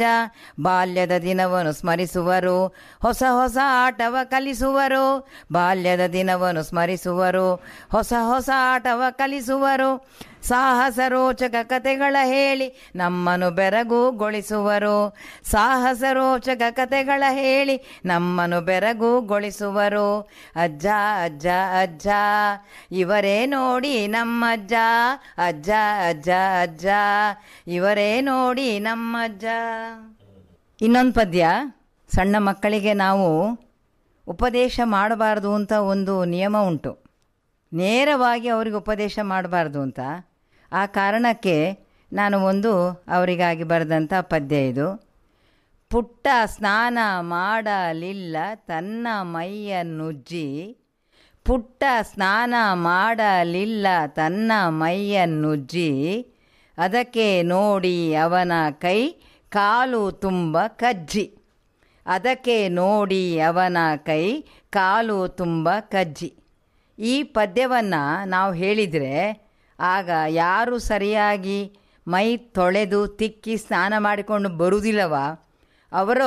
ಬಾಲ್ಯದ ದಿನವನ್ನು ಸ್ಮರಿಸುವರು ಹೊಸ ಹೊಸ ಆಟವ ಕಲಿಸುವರು ಬಾಲ್ಯದ ದಿನವನ್ನು ಸ್ಮರಿಸುವರು ಹೊಸ ಹೊಸ ಆಟವ ಕಲಿಸುವರು ಸಾಹಸ ರೋಚಕ ಕತೆಗಳ ಹೇಳಿ ನಮ್ಮನ್ನು ಬೆರಗುಗೊಳಿಸುವರು ಸಾಹಸ ರೋಚಕ ಕತೆಗಳ ಹೇಳಿ ನಮ್ಮನ್ನು ಬೆರಗುಗೊಳಿಸುವರು ಅಜ್ಜ ಅಜ್ಜ ಅಜ್ಜ ಇವರೇ ನೋಡಿ ನಮ್ಮಜ್ಜ ಅಜ್ಜ ಅಜ್ಜ ಅಜ್ಜ ಇವರೇ ನೋಡಿ ನಮ್ಮಜ್ಜ ಇನ್ನೊಂದು ಪದ್ಯ ಸಣ್ಣ ಮಕ್ಕಳಿಗೆ ನಾವು ಉಪದೇಶ ಮಾಡಬಾರ್ದು ಅಂತ ಒಂದು ನಿಯಮ ಉಂಟು ನೇರವಾಗಿ ಅವರಿಗೆ ಉಪದೇಶ ಮಾಡಬಾರ್ದು ಅಂತ ಆ ಕಾರಣಕ್ಕೆ ನಾನು ಒಂದು ಅವರಿಗಾಗಿ ಬರೆದಂಥ ಪದ್ಯ ಇದು ಪುಟ್ಟ ಸ್ನಾನ ಮಾಡಲಿಲ್ಲ ತನ್ನ ಮೈಯನ್ನುಜ್ಜಿ ಪುಟ್ಟ ಸ್ನಾನ ಮಾಡಲಿಲ್ಲ ತನ್ನ ಮೈಯನ್ನುಜ್ಜಿ ಅದಕ್ಕೆ ನೋಡಿ ಅವನ ಕೈ ಕಾಲು ತುಂಬ ಕಜ್ಜಿ ಅದಕ್ಕೆ ನೋಡಿ ಅವನ ಕೈ ಕಾಲು ತುಂಬ ಕಜ್ಜಿ ಈ ಪದ್ಯವನ್ನು ನಾವು ಹೇಳಿದರೆ ಆಗ ಯಾರು ಸರಿಯಾಗಿ ಮೈ ತೊಳೆದು ತಿಕ್ಕಿ ಸ್ನಾನ ಮಾಡಿಕೊಂಡು ಬರುವುದಿಲ್ಲವ ಅವರು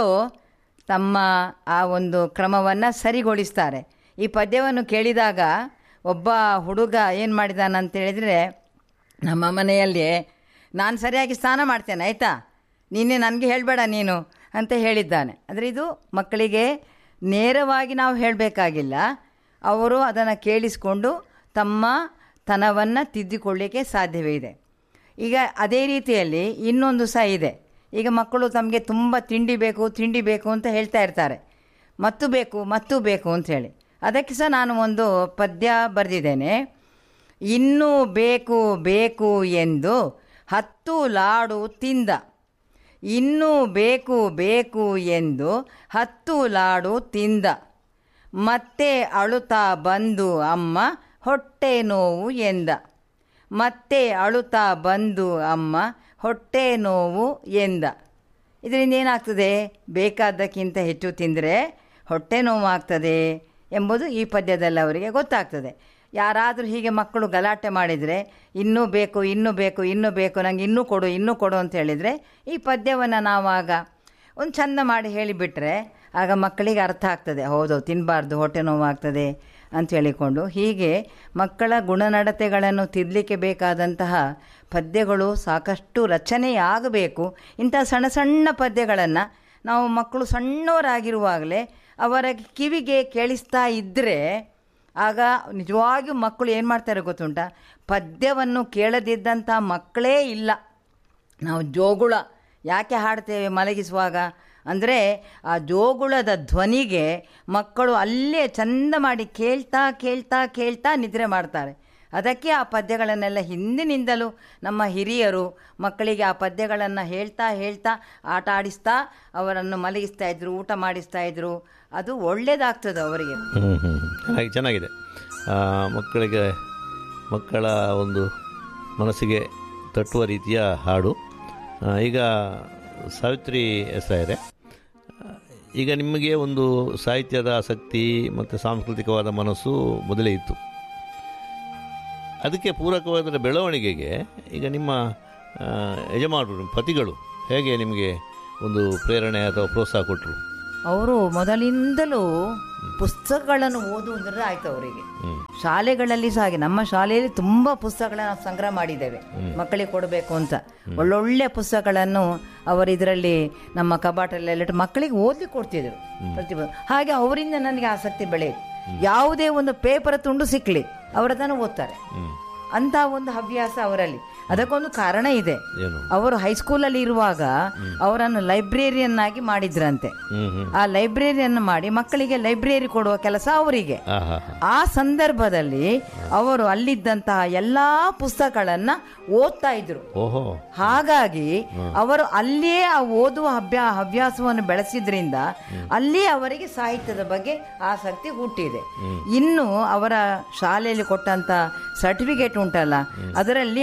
ತಮ್ಮ ಆ ಒಂದು ಕ್ರಮವನ್ನು ಸರಿಗೊಳಿಸ್ತಾರೆ ಈ ಪದ್ಯವನ್ನು ಕೇಳಿದಾಗ ಒಬ್ಬ ಹುಡುಗ ಏನು ಮಾಡಿದಾನಂತ ಹೇಳಿದರೆ ನಮ್ಮ ಮನೆಯಲ್ಲಿ ನಾನು ಸರಿಯಾಗಿ ಸ್ನಾನ ಮಾಡ್ತೇನೆ ಆಯಿತಾ ನೀನೇ ನನಗೆ ಹೇಳಬೇಡ ನೀನು ಅಂತ ಹೇಳಿದ್ದಾನೆ ಆದರೆ ಇದು ಮಕ್ಕಳಿಗೆ ನೇರವಾಗಿ ನಾವು ಹೇಳಬೇಕಾಗಿಲ್ಲ ಅವರು ಅದನ್ನು ಕೇಳಿಸ್ಕೊಂಡು ತಮ್ಮ ತನವನ್ನು ತಿದ್ದಿಕೊಳ್ಳಿಕ್ಕೆ ಸಾಧ್ಯವೇ ಇದೆ ಈಗ ಅದೇ ರೀತಿಯಲ್ಲಿ ಇನ್ನೊಂದು ಸಹ ಇದೆ ಈಗ ಮಕ್ಕಳು ತಮಗೆ ತುಂಬ ತಿಂಡಿ ಬೇಕು ತಿಂಡಿ ಬೇಕು ಅಂತ ಹೇಳ್ತಾ ಇರ್ತಾರೆ ಮತ್ತು ಬೇಕು ಮತ್ತು ಬೇಕು ಅಂತ ಹೇಳಿ ಅದಕ್ಕೆ ಸಹ ನಾನು ಒಂದು ಪದ್ಯ ಬರೆದಿದ್ದೇನೆ ಇನ್ನೂ ಬೇಕು ಬೇಕು ಎಂದು ಹತ್ತು ಲಾಡು ತಿಂದ ಇನ್ನೂ ಬೇಕು ಬೇಕು ಎಂದು ಹತ್ತು ಲಾಡು ತಿಂದ ಮತ್ತೆ ಅಳುತ್ತಾ ಬಂದು ಅಮ್ಮ ಹೊಟ್ಟೆ ನೋವು ಎಂದ ಮತ್ತೆ ಅಳುತ್ತಾ ಬಂದು ಅಮ್ಮ ಹೊಟ್ಟೆ ನೋವು ಎಂದ ಇದರಿಂದ ಏನಾಗ್ತದೆ ಬೇಕಾದ್ದಕ್ಕಿಂತ ಹೆಚ್ಚು ತಿಂದರೆ ಹೊಟ್ಟೆ ನೋವು ಆಗ್ತದೆ ಎಂಬುದು ಈ ಪದ್ಯದಲ್ಲಿ ಅವರಿಗೆ ಗೊತ್ತಾಗ್ತದೆ ಯಾರಾದರೂ ಹೀಗೆ ಮಕ್ಕಳು ಗಲಾಟೆ ಮಾಡಿದರೆ ಇನ್ನೂ ಬೇಕು ಇನ್ನೂ ಬೇಕು ಇನ್ನೂ ಬೇಕು ನನಗೆ ಇನ್ನೂ ಕೊಡು ಇನ್ನೂ ಕೊಡು ಅಂತ ಹೇಳಿದರೆ ಈ ಪದ್ಯವನ್ನು ನಾವು ಆಗ ಒಂದು ಚಂದ ಮಾಡಿ ಹೇಳಿಬಿಟ್ರೆ ಆಗ ಮಕ್ಕಳಿಗೆ ಅರ್ಥ ಆಗ್ತದೆ ಹೌದು ತಿನ್ನಬಾರ್ದು ಹೊಟ್ಟೆ ನೋವಾಗ್ತದೆ ಅಂತ ಹೇಳಿಕೊಂಡು ಹೀಗೆ ಮಕ್ಕಳ ಗುಣನಡತೆಗಳನ್ನು ತಿದ್ದಲಿಕ್ಕೆ ಬೇಕಾದಂತಹ ಪದ್ಯಗಳು ಸಾಕಷ್ಟು ರಚನೆಯಾಗಬೇಕು ಇಂಥ ಸಣ್ಣ ಸಣ್ಣ ಪದ್ಯಗಳನ್ನು ನಾವು ಮಕ್ಕಳು ಸಣ್ಣವರಾಗಿರುವಾಗಲೇ ಅವರ ಕಿವಿಗೆ ಕೇಳಿಸ್ತಾ ಇದ್ದರೆ ಆಗ ನಿಜವಾಗಿಯೂ ಮಕ್ಕಳು ಏನು ಮಾಡ್ತಾರೆ ಗೊತ್ತುಂಟ ಪದ್ಯವನ್ನು ಕೇಳದಿದ್ದಂಥ ಮಕ್ಕಳೇ ಇಲ್ಲ ನಾವು ಜೋಗುಳ ಯಾಕೆ ಹಾಡ್ತೇವೆ ಮಲಗಿಸುವಾಗ ಅಂದರೆ ಆ ಜೋಗುಳದ ಧ್ವನಿಗೆ ಮಕ್ಕಳು ಅಲ್ಲೇ ಚಂದ ಮಾಡಿ ಕೇಳ್ತಾ ಕೇಳ್ತಾ ಕೇಳ್ತಾ ನಿದ್ರೆ ಮಾಡ್ತಾರೆ ಅದಕ್ಕೆ ಆ ಪದ್ಯಗಳನ್ನೆಲ್ಲ ಹಿಂದಿನಿಂದಲೂ ನಮ್ಮ ಹಿರಿಯರು ಮಕ್ಕಳಿಗೆ ಆ ಪದ್ಯಗಳನ್ನು ಹೇಳ್ತಾ ಹೇಳ್ತಾ ಆಟ ಆಡಿಸ್ತಾ ಅವರನ್ನು ಮಲಗಿಸ್ತಾ ಇದ್ರು ಊಟ ಮಾಡಿಸ್ತಾ ಇದ್ರು ಅದು ಒಳ್ಳೆಯದಾಗ್ತದೆ ಅವರಿಗೆ ಹ್ಞೂ ಹ್ಞೂ ಚೆನ್ನಾಗಿ ಚೆನ್ನಾಗಿದೆ ಆ, ಮಕ್ಕಳಿಗೆ ಮಕ್ಕಳ ಒಂದು ಮನಸ್ಸಿಗೆ ತಟ್ಟುವ ರೀತಿಯ ಹಾಡು ಆ, ಈಗ ಸಾವಿತ್ರಿ ಹೆಸರಾಯಿದೆ ಈಗ ನಿಮಗೆ ಒಂದು ಸಾಹಿತ್ಯದ ಆಸಕ್ತಿ ಮತ್ತು ಸಾಂಸ್ಕೃತಿಕವಾದ ಮನಸ್ಸು ಮೊದಲೇ ಇತ್ತು ಅದಕ್ಕೆ ಪೂರಕವಾದ ಬೆಳವಣಿಗೆಗೆ ಈಗ ನಿಮ್ಮ ಆ, ಯಜಮಾನರು ನಿಮ್ಮ ಪತಿಗಳು ಹೇಗೆ ನಿಮಗೆ ಒಂದು ಪ್ರೇರಣೆ ಅಥವಾ ಪ್ರೋತ್ಸಾಹ ಕೊಟ್ಟರು ಅವರು ಮೊದಲಿಂದಲೂ ಪುಸ್ತಕಗಳನ್ನು ಓದುವುದ್ರೆ ಆಯ್ತು ಅವರಿಗೆ ಶಾಲೆಗಳಲ್ಲಿ ಸಹ ಹಾಗೆ ನಮ್ಮ ಶಾಲೆಯಲ್ಲಿ ತುಂಬಾ ಪುಸ್ತಕಗಳನ್ನ ನಾವು ಸಂಗ್ರಹ ಮಾಡಿದ್ದೇವೆ ಮಕ್ಕಳಿಗೆ ಕೊಡಬೇಕು ಅಂತ ಒಳ್ಳೊಳ್ಳೆ ಪುಸ್ತಕಗಳನ್ನು ಅವರು ಇದರಲ್ಲಿ ನಮ್ಮ ಕಬಾಟಲ್ಲೆಲ್ಲ ಇಟ್ಟು ಮಕ್ಕಳಿಗೆ ಓದ್ಲಿಕ್ಕೆ ಕೊಡ್ತಿದ್ರು ಪ್ರತಿ ಹಾಗೆ ಅವರಿಂದ ನನಗೆ ಆಸಕ್ತಿ ಬೆಳೆಯಿತು ಯಾವುದೇ ಒಂದು ಪೇಪರ್ ತುಂಡು ಸಿಕ್ಕಲಿ ಅವರದನ್ನು ಓದ್ತಾರೆ ಅಂತ ಒಂದು ಹವ್ಯಾಸ ಅವರಲ್ಲಿ ಅದಕ್ಕೊಂದು ಕಾರಣ ಇದೆ ಏನು ಅವರು ಹೈಸ್ಕೂಲಲ್ಲಿ ಇರುವಾಗ ಅವರನ್ನು ಲೈಬ್ರೇರಿಯನ್ ಆಗಿ ಮಾಡಿದ್ರಂತೆ ಹ್ಞೂ ಹ್ಞೂ ಆ ಲೈಬ್ರರಿಯನ್ನು ಮಾಡಿ ಮಕ್ಕಳಿಗೆ ಲೈಬ್ರರಿ ಕೊಡುವ ಕೆಲಸ ಅವರಿಗೆ ಹಾಂ ಹಾಂ ಹಾಂ ಆ ಸಂದರ್ಭದಲ್ಲಿ ಅವರು ಅಲ್ಲಿದ್ದಂತಹ ಎಲ್ಲಾ ಪುಸ್ತಕಗಳನ್ನ ಓದ್ತಾ ಇದ್ರು ಓಹೋ ಹಾಗಾಗಿ ಅವರು ಅಲ್ಲಿಯೇ ಆ ಓದುವ ಹವ್ಯಾ ಹವ್ಯಾಸವನ್ನು ಬೆಳೆಸಿದ್ರಿಂದ ಅಲ್ಲಿ ಅವರಿಗೆ ಸಾಹಿತ್ಯದ ಬಗ್ಗೆ ಆಸಕ್ತಿ ಹುಟ್ಟಿದೆ ಇನ್ನು ಅವರ ಶಾಲೆಯಲ್ಲಿ ಕೊಟ್ಟಂತ ಸರ್ಟಿಫಿಕೇಟ್ ಉಂಟಲ್ಲ ಅದರಲ್ಲಿ ಅವರ ಹೆಡ್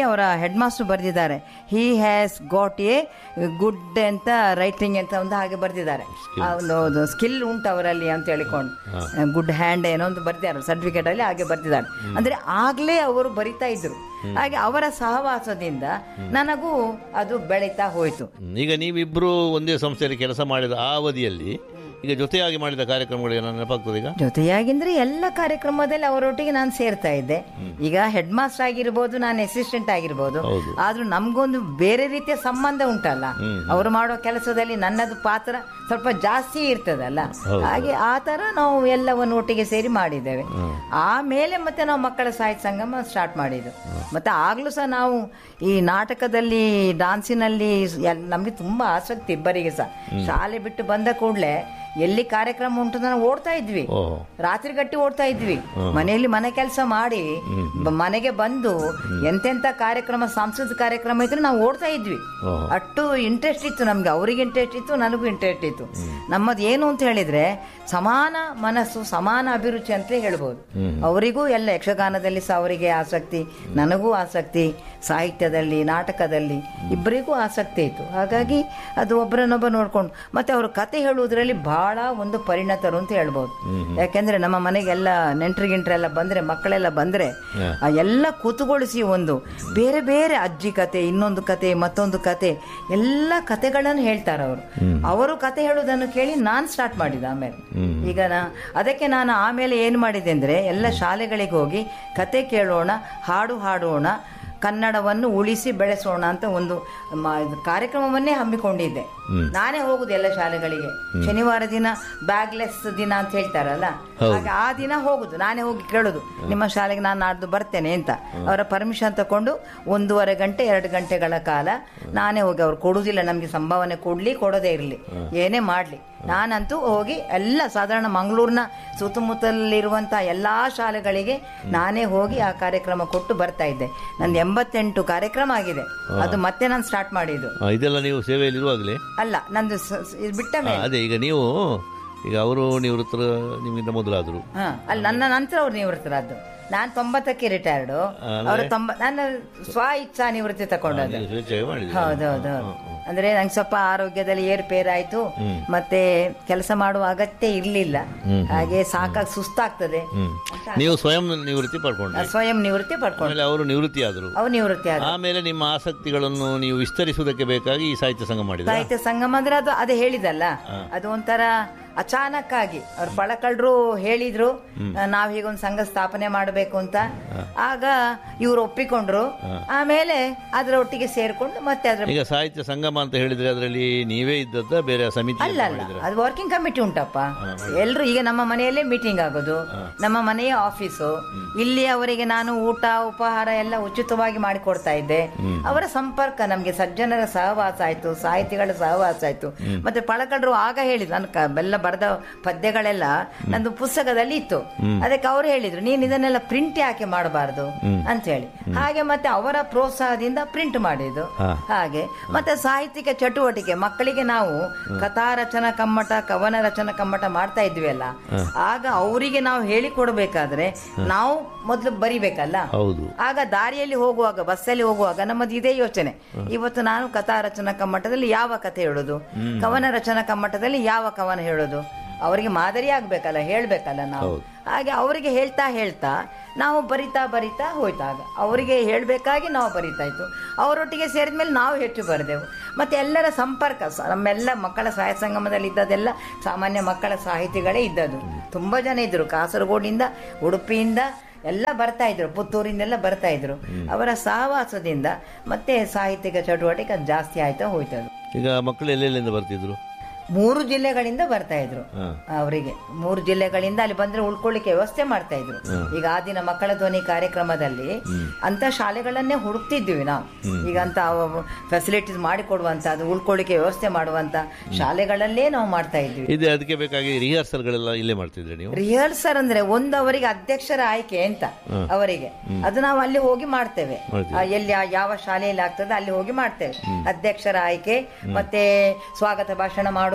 ಹೆಡ್ ಮಾಸ್ಟರ್ ಬರೆದಿದ್ದಾರೆ he has got a good ಅಂತ ರೈಟಿಂಗ್ ಅಂತ ಒಂದು ಹಾಗೆ ಬರೆದಿದ್ದಾರೆ ಆ ಒಂದು ಸ್ಕಿಲ್ ಉಂಟು ಅವರಲ್ಲಿ ಅಂತ ಹೇಳಿಕೊಂಡು ಗುಡ್ ಹ್ಯಾಂಡ್ ಏನೋ ಒಂದು ಬರ್ದಿದ್ದಾರೆ ಸರ್ಟಿಫಿಕೇಟ್ ಅಲ್ಲಿ ಹಾಗೆ ಬರ್ದಿದ್ದಾರೆ ಅಂದ್ರೆ ಆಗ್ಲೇ ಅವರು ಬರಿತಾ ಇದ್ರು ಹಾಗೆ ಅವರ ಸಹವಾಸದಿಂದ ನನಗೂ ಅದು ಬೆಳೀತಾ ಹೋಯ್ತು ಹ್ಮ್. ಈಗ ನೀವಿಬ್ರು ಒಂದೇ ಸಂಸ್ಥೆಯಲ್ಲಿ ಕೆಲಸ ಮಾಡಿದ ಆ ಅವಧಿಯಲ್ಲಿ ಈಗ ಜೊತೆಯಾಗಿ ಮಾಡಿದ ಕಾರ್ಯಕ್ರಮಗಳು ಏನೋ ನೆನಪಾಗ್ತದೆ ಈಗ ಜೊತೆಯಾಗಿಂದ್ರೆ ಎಲ್ಲ ಕಾರ್ಯಕ್ರಮದಲ್ಲಿ ಅವರೊಟ್ಟಿಗೆ ನಾನು ಸೇರ್ತಾ ಇದ್ದೆ ಈಗ ಹೆಡ್ ಮಾಸ್ಟರ್ ಆಗಿರ್ಬೋದು ನಾನು ಅಸಿಸ್ಟೆಂಟ್ ಆಗಿರ್ಬೋದು ಹೌದು. ಆದ್ರೂ ನಮ್ಗೊಂದು ಬೇರೆ ರೀತಿಯ ಸಂಬಂಧ ಉಂಟಲ್ಲ ಅವರು ಮಾಡೋ ಕೆಲಸದಲ್ಲಿ ನನ್ನದು ಪಾತ್ರ ಸ್ವಲ್ಪ ಜಾಸ್ತಿ ಇರ್ತದಲ್ಲ ಹಾಗೆ ಆ ತರ ನಾವು ಎಲ್ಲವನ್ನು ಒಟ್ಟಿಗೆ ಸೇರಿ ಮಾಡಿದ್ದೇವೆ ಆಮೇಲೆ ಮತ್ತೆ ನಾವು ಮಕ್ಕಳ ಸಾಹಿತ್ಯ ಸಂಗಮ ಸ್ಟಾರ್ಟ್ ಮಾಡಿದ್ದು ಮತ್ತೆ ಆಗ್ಲೂ ಸಹ ನಾವು ಈ ನಾಟಕದಲ್ಲಿ ಡಾನ್ಸಿನಲ್ಲಿ ಎಲ್- ನಮ್ಗೆ ತುಂಬಾ ಆಸಕ್ತಿ ಇಬ್ಬರಿಗೆ ಸಹ ಶಾಲೆ ಬಿಟ್ಟು ಬಂದ ಕೂಡಲೇ ಎಲ್ಲಿ ಕಾರ್ಯಕ್ರಮ ಉಂಟು ನಾವು ಓಡ್ತಾ ಇದ್ವಿ ಓಹೋ ರಾತ್ರಿ ಗಟ್ಟಿ ಓಡ್ತಾ ಇದ್ವಿ ಮನೆಯಲ್ಲಿ ಮನೆ ಕೆಲಸ ಮಾಡಿ ಬ- ಮನೆಗೆ ಬಂದು ಎಂತೆಂತ ಕಾರ್ಯಕ್ರಮ ಸಾಂಸ್ಕೃತಿಕ ಕಾರ್ಯಕ್ರಮ ಇದ್ರೆ ನಾವು ಓಡ್ತಾ ಇದ್ವಿ ಓಹೋ. ಅಷ್ಟು ಇಂಟ್ರೆಸ್ಟ್ ಇತ್ತು ನಮ್ಗೆ ಅವರಿಗೆ ಇಂಟ್ರೆಸ್ಟ್ ಇತ್ತು ನನಗೂ ಇಂಟ್ರೆಸ್ಟ್ ಇತ್ತು ನಮ್ಮದು ಏನು ಅಂತ ಹೇಳಿದ್ರೆ ಸಮಾನ ಮನಸ್ಸು ಸಮಾನ ಅಭಿರುಚಿ ಅಂತ ಹೇಳ್ಬೋದು ಅವರಿಗೂ ಎಲ್ಲ ಯಕ್ಷಗಾನದಲ್ಲಿ ಸಹ ಅವರಿಗೆ ಆಸಕ್ತಿ ನನಗೂ ಆಸಕ್ತಿ ಸಾಹಿತ್ಯದಲ್ಲಿ ನಾಟಕದಲ್ಲಿ ಇಬ್ಬರಿಗೂ ಆಸಕ್ತಿ ಇತ್ತು ಹಾಗಾಗಿ ಅದು ಒಬ್ಬರನ್ನೊಬ್ಬ ನೋಡ್ಕೊಂಡು ಮತ್ತೆ ಅವರು ಕತೆ ಹೇಳುವುದರಲ್ಲಿ ಬಹಳ ಒಂದು ಪರಿಣತರು ಅಂತ ಹೇಳ್ಬೋದು ಯಾಕೆಂದ್ರೆ ನಮ್ಮ ಮನೆಗೆಲ್ಲ ನೆಂಟ್ರು ಗಿಂಟ್ರೆಲ್ಲ ಬಂದ್ರೆ ಮಕ್ಕಳೆಲ್ಲ ಬಂದ್ರೆ ಆ ಎಲ್ಲ ಕೂತುಗೊಳಿಸಿ ಒಂದು ಬೇರೆ ಬೇರೆ ಅಜ್ಜಿ ಕತೆ ಇನ್ನೊಂದು ಕತೆ ಮತ್ತೊಂದು ಕತೆ ಎಲ್ಲ ಕತೆಗಳನ್ನು ಹೇಳ್ತಾರೆ ಅವರು ಅವರು ಕತೆ ಹೇಳುವುದನ್ನು ಕೇಳಿ ನಾನು ಸ್ಟಾರ್ಟ್ ಮಾಡಿದೆ ಆಮೇಲೆ ಈಗ ನಾ ಅದಕ್ಕೆ ನಾನು ಆಮೇಲೆ ಏನು ಮಾಡಿದೆ ಅಂದ್ರೆ ಎಲ್ಲ ಶಾಲೆಗಳಿಗೆ ಹೋಗಿ ಕತೆ ಕೇಳೋಣ ಹಾಡು ಹಾಡೋಣ ಕನ್ನಡವನ್ನು ಉಳಿಸಿ ಬೆಳೆಸೋಣ ಅಂತ ಒಂದು ಮ- ಇದು ಕಾರ್ಯಕ್ರಮವನ್ನೇ ಹಮ್ಮಿಕೊಂಡಿದ್ದೆ ನಾನೇ ಹೋಗುದು ಎಲ್ಲ ಶಾಲೆಗಳಿಗೆ ಶನಿವಾರ ದಿನ ಬ್ಯಾಗ್ಲೆಸ್ ದಿನ ಅಂತ ಹೇಳ್ತಾರಲ್ಲ ಹಾಗೆ ಆ ದಿನ ಹೋಗುದು ನಾನೇ ಹೋಗಿ ಕೇಳುದು ನಿಮ್ಮ ಶಾಲೆಗೆ ನಾನು ನಾಡ್ದು ಬರ್ತೇನೆ ಅಂತ ಅವರ ಪರ್ಮಿಷನ್ ತಕೊಂಡು ಒಂದೂವರೆ ಗಂಟೆ ಎರಡು ಗಂಟೆಗಳ ಕಾಲ ನಾನೇ ಹೋಗಿ ಅವ್ರು ಕೊಡುದಿಲ್ಲ ನಮ್ಗೆ ಸಂಭಾವನೆ ಕೊಡ್ಲಿ ಕೊಡದೇ ಇರಲಿ ಏನೇ ಮಾಡ್ಲಿ ನಾನಂತೂ ಹೋಗಿ ಎಲ್ಲ ಸಾಧಾರಣ ಮಂಗಳೂರಿನ ಸುತ್ತಮುತ್ತಲಿರುವಂತಹ ಎಲ್ಲಾ ಶಾಲೆಗಳಿಗೆ ನಾನೇ ಹೋಗಿ ಆ ಕಾರ್ಯಕ್ರಮ ಕೊಟ್ಟು ಬರ್ತಾ ಇದ್ದೆ ನಂದು ಎಂಬತ್ತೆಂಟು ಕಾರ್ಯಕ್ರಮ ಆಗಿದೆ ಅದು ಮತ್ತೆ ನಾನು ಸ್ಟಾರ್ಟ್ ಮಾಡಿದ್ದು ಆ, ಇದೆಲ್ಲ ನೀವು ಸೇವೆಯಲ್ಲಿ ಇರುವಾಗಲೇ ಅಲ್ಲ ನಂದು ಸ- ಸ- ಇದು ಬಿಟ್ಟ ಮೇಲೆ ಅದೇ ಈಗ ನೀವು ಈಗ ಅವರು ನಿವೃತ್ತರ ನಿಮ್ಗಿಂತ ಮೊದಲಾದ್ರು ಹಾ ಅಲ್ಲಿ ನನ್ನ ನಂತರ ಅವ್ರು ನಿವೃತ್ತರಾದ್ದು ನಾನು ತೊಂಬತ್ತಕ್ಕೆ ರಿಟೈರ್ಡು ಅವರು ತೊಂಬ ನಾನು ಸ್ವ ಇಚ್ಛಾ ನಿವೃತ್ತಿ ತಗೊಂಡದ್ದು ನೀವು ಸ್ವೇಚ್ಛೆಯಾಗಿ ಮಾಡಿದ್ರಿ ಹೌದೌದು ಅಂದ್ರೆ ನಂಗೆ ಸ್ವಲ್ಪ ಆರೋಗ್ಯದಲ್ಲಿ ಏರುಪೇರಾಯ್ತು ಮತ್ತೆ ಕೆಲಸ ಮಾಡುವ ಅಗತ್ಯ ಇರ್ಲಿಲ್ಲ ಹಾಗೆ ಸಾಕಾಗಿ ಸುಸ್ತಾಗ್ತದೆ ನೀವು ಸ್ವಯಂ ನಿವೃತ್ತಿ ಪಡ್ಕೊಂಡ್ರಿ ಸ್ವಯಂ ನಿವೃತ್ತಿ ಪಡ್ಕೊಂಡು ಆಮೇಲೆ ಅವರು ನಿವೃತ್ತಿ ಆದರು ಅವು ನಿವೃತ್ತಿ ಆದ ಆಮೇಲೆ ನಿಮ್ಮ ಆಸಕ್ತಿಗಳನ್ನು ನೀವು ವಿಸ್ತರಿಸುವುದಕ್ಕೆ ಬೇಕಾಗಿ ಈ ಸಾಹಿತ್ಯ ಸಂಘ ಮಾಡಿದ ಸಾಹಿತ್ಯ ಸಂಗಮ ಅಂದ್ರೆ ಅದು ಅದೇ ಹೇಳಿದಲ್ಲ ಅದು ಒಂಥರ ಅಚಾನಕ್ ಆಗಿ ಅವ್ರ ಪಳಕಳ್ರು ಹೇಳಿದ್ರು ನಾವ್ ಹೀಗೊಂದು ಸಂಘ ಸ್ಥಾಪನೆ ಮಾಡಬೇಕು ಅಂತ ಆಗ ಇವ್ರು ಒಪ್ಪಿಕೊಂಡ್ರು ಆಮೇಲೆ ಅದರ ಒಟ್ಟಿಗೆ ಸೇರ್ಕೊಂಡು ಮತ್ತೆ ಅದ್ರ ಈಗ ಸಾಹಿತ್ಯ ಸಂಗಮ ಅಂತ ಹೇಳಿದ್ರೆ ಅದರಲ್ಲಿ ನೀವೇ ಇದ್ದದ್ದ ಬೇರೆ ಸಮಿತಿ ಅಲ್ಲ ಅಲ್ಲ ಅದು ವರ್ಕಿಂಗ್ ಕಮಿಟಿ ಉಂಟಪ್ಪ ಎಲ್ರು ಈಗ ನಮ್ಮ ಮನೆಯಲ್ಲೇ ಮೀಟಿಂಗ್ ಆಗೋದು ನಮ್ಮ ಮನೆಯ ಆಫೀಸು ಇಲ್ಲಿ ಅವರಿಗೆ ನಾನು ಊಟ ಉಪಹಾರ ಎಲ್ಲ ಉಚಿತವಾಗಿ ಮಾಡಿಕೊಡ್ತಾ ಇದ್ದೆ ಅವರ ಸಂಪರ್ಕ ನಮ್ಗೆ ಸಜ್ಜನರ ಸಹವಾಸ ಆಯ್ತು ಸಾಹಿತಿಗಳ ಸಹವಾಸ ಆಯ್ತು ಮತ್ತೆ ಪಳಕಡ್ರು ಆಗ ಹೇಳಿದ್ರು ನಾನು ಕ- ಬೆಲ್ಲ ಬರೆದ ಪದ್ಯಗಳೆಲ್ಲ ನಂದು ಪುಸ್ತಕದಲ್ಲಿ ಇತ್ತು ಅದಕ್ಕೆ ಅವ್ರು ಹೇಳಿದ್ರು ನೀನ್ ಇದನ್ನೆಲ್ಲ ಪ್ರಿಂಟ್ ಯಾಕೆ ಮಾಡಬಾರ್ದು ಅಂತ ಹೇಳಿ ಹಾಗೆ ಮತ್ತೆ ಅವರ ಪ್ರೋತ್ಸಾಹದಿಂದ ಪ್ರಿಂಟ್ ಮಾಡಿದ್ದು ಹಾಗೆ ಮತ್ತೆ ಸಾಹಿತ್ಯಿಕ ಚಟುವಟಿಕೆ ಮಕ್ಕಳಿಗೆ ನಾವು ಕಥಾ ರಚನಾ ಕಮ್ಮಟ ಕವನ ರಚನಾ ಕಮ್ಮಟ ಮಾಡ್ತಾ ಇದ್ವಿ ಅಲ್ಲ ಆಗ ಅವರಿಗೆ ನಾವು ಹೇಳಿಕೊಡ್ಬೇಕಾದ್ರೆ ನಾವು ಮೊದಲು ಬರಿಬೇಕಲ್ಲ ಹೌದು ಆಗ ದಾರಿಯಲ್ಲಿ ಹೋಗುವಾಗ ಬಸ್ಸಲ್ಲಿ ಹೋಗುವಾಗ ನಮ್ಮದು ಇದೇ ಯೋಚನೆ ಇವತ್ತು ನಾನು ಕಥಾ ರಚನಾ ಕಮ್ಮಟದಲ್ಲಿ ಯಾವ ಕಥೆ ಹೇಳೋದು ಕವನ ರಚನಾ ಕಮ್ಮಟದಲ್ಲಿ ಯಾವ ಕವನ ಹೇಳೋದು ಅವರಿಗೆ ಮಾದರಿ ಆಗ್ಬೇಕಲ್ಲ ಹೇಳ್ಬೇಕಲ್ಲ ನಾವು ಹಾಗೆ ಅವರಿಗೆ ಹೇಳ್ತಾ ಹೇಳ್ತಾ ನಾವು ಬರಿತಾ ಬರಿತಾ ಹೋಯ್ತಾಗ ಅವರಿಗೆ ಹೇಳ್ಬೇಕಾಗಿ ನಾವು ಬರಿತಾ ಇತ್ತು ಅವರೊಟ್ಟಿಗೆ ಸೇರಿದ್ಮೇಲೆ ನಾವು ಹೆಚ್ಚು ಬರೆದೆವು ಮತ್ತೆ ಎಲ್ಲರ ಸಂಪರ್ಕ ಸ- ನಮ್ಮೆಲ್ಲ ಮಕ್ಕಳ ಸಾಹಿತ್ಯ ಸಂಗಮದಲ್ಲಿ ಇದ್ದದೆಲ್ಲ ಸಾಮಾನ್ಯ ಮಕ್ಕಳ ಸಾಹಿತಿಗಳೇ ಇದ್ದದ್ದು ತುಂಬಾ ಜನ ಇದ್ರು ಕಾಸರಗೋಡಿಂದ ಉಡುಪಿಯಿಂದ ಎಲ್ಲ ಬರ್ತಾ ಇದ್ರು ಪುತ್ತೂರಿಂದೆಲ್ಲ ಬರ್ತಾ ಇದ್ರು ಅವರ ಸಹವಾಸದಿಂದ ಮತ್ತೆ ಸಾಹಿತ್ಯಿಕ ಚಟುವಟಿಕೆ ಜಾಸ್ತಿ ಆಯ್ತಾ ಹೋಯ್ತದು ಈಗ ಮಕ್ಕಳು ಎಲ್ಲೆಲ್ಲಿಂದ ಬರ್ತಿದ್ರು ಮೂರು ಜಿಲ್ಲೆಗಳಿಂದ ಬರ್ತಾ ಇದ್ರು ಹಾ. ಅವರಿಗೆ ಮೂರು ಜಿಲ್ಲೆಗಳಿಂದ ಅಲ್ಲಿ ಬಂದ್ರೆ ಉಳ್ಕೊಳ್ಳಿಕ್ಕೆ ವ್ಯವಸ್ಥೆ ಮಾಡ್ತಾ ಇದ್ರು ಈಗ ಆ ದಿನ ಮಕ್ಕಳ ಧ್ವನಿ ಕಾರ್ಯಕ್ರಮದಲ್ಲಿ ಅಂತ ಶಾಲೆಗಳನ್ನೇ ಹುಡುಕ್ತಿದ್ವಿ ನಾವು ಈಗ ಅಂತ ಫೆಸಿಲಿಟೀಸ್ ಮಾಡಿಕೊಡುವಂತ ಅದು ಉಳ್ಕೊಳ್ಳಿಕ್ಕೆ ವ್ಯವಸ್ಥೆ ಮಾಡುವಂತ ಶಾಲೆಗಳಲ್ಲೇ ನಾವು ಮಾಡ್ತಾ ಇದ್ವಿ ಇದೆ ಅದಕ್ಕೆ ಬೇಕಾಗಿ ರಿಹರ್ಸಲ್ಗಳೆಲ್ಲ ಇಲ್ಲೇ ಮಾಡ್ತಿದ್ರಿ ನೀವು ರಿಹರ್ಸಲ್ ಅಂದ್ರೆ ಒಂದು ಅವರಿಗೆ ಅಧ್ಯಕ್ಷರ ಆಯ್ಕೆ ಅಂತ ಅವರಿಗೆ ಅದು ನಾವು ಅಲ್ಲಿ ಹೋಗಿ ಮಾಡ್ತೇವೆ ಮಾಡ್ತೀವಿ. ಆ, ಎಲ್ಲಿ ಆ- ಯಾವ ಶಾಲೆಯಲ್ಲಿ ಆಗ್ತದೆ ಅಲ್ಲಿ ಹೋಗಿ ಮಾಡ್ತೇವೆ ಅಧ್ಯಕ್ಷರ ಆಯ್ಕೆ ಮತ್ತೆ ಸ್ವಾಗತ ಭಾಷಣ ಮಾಡುದು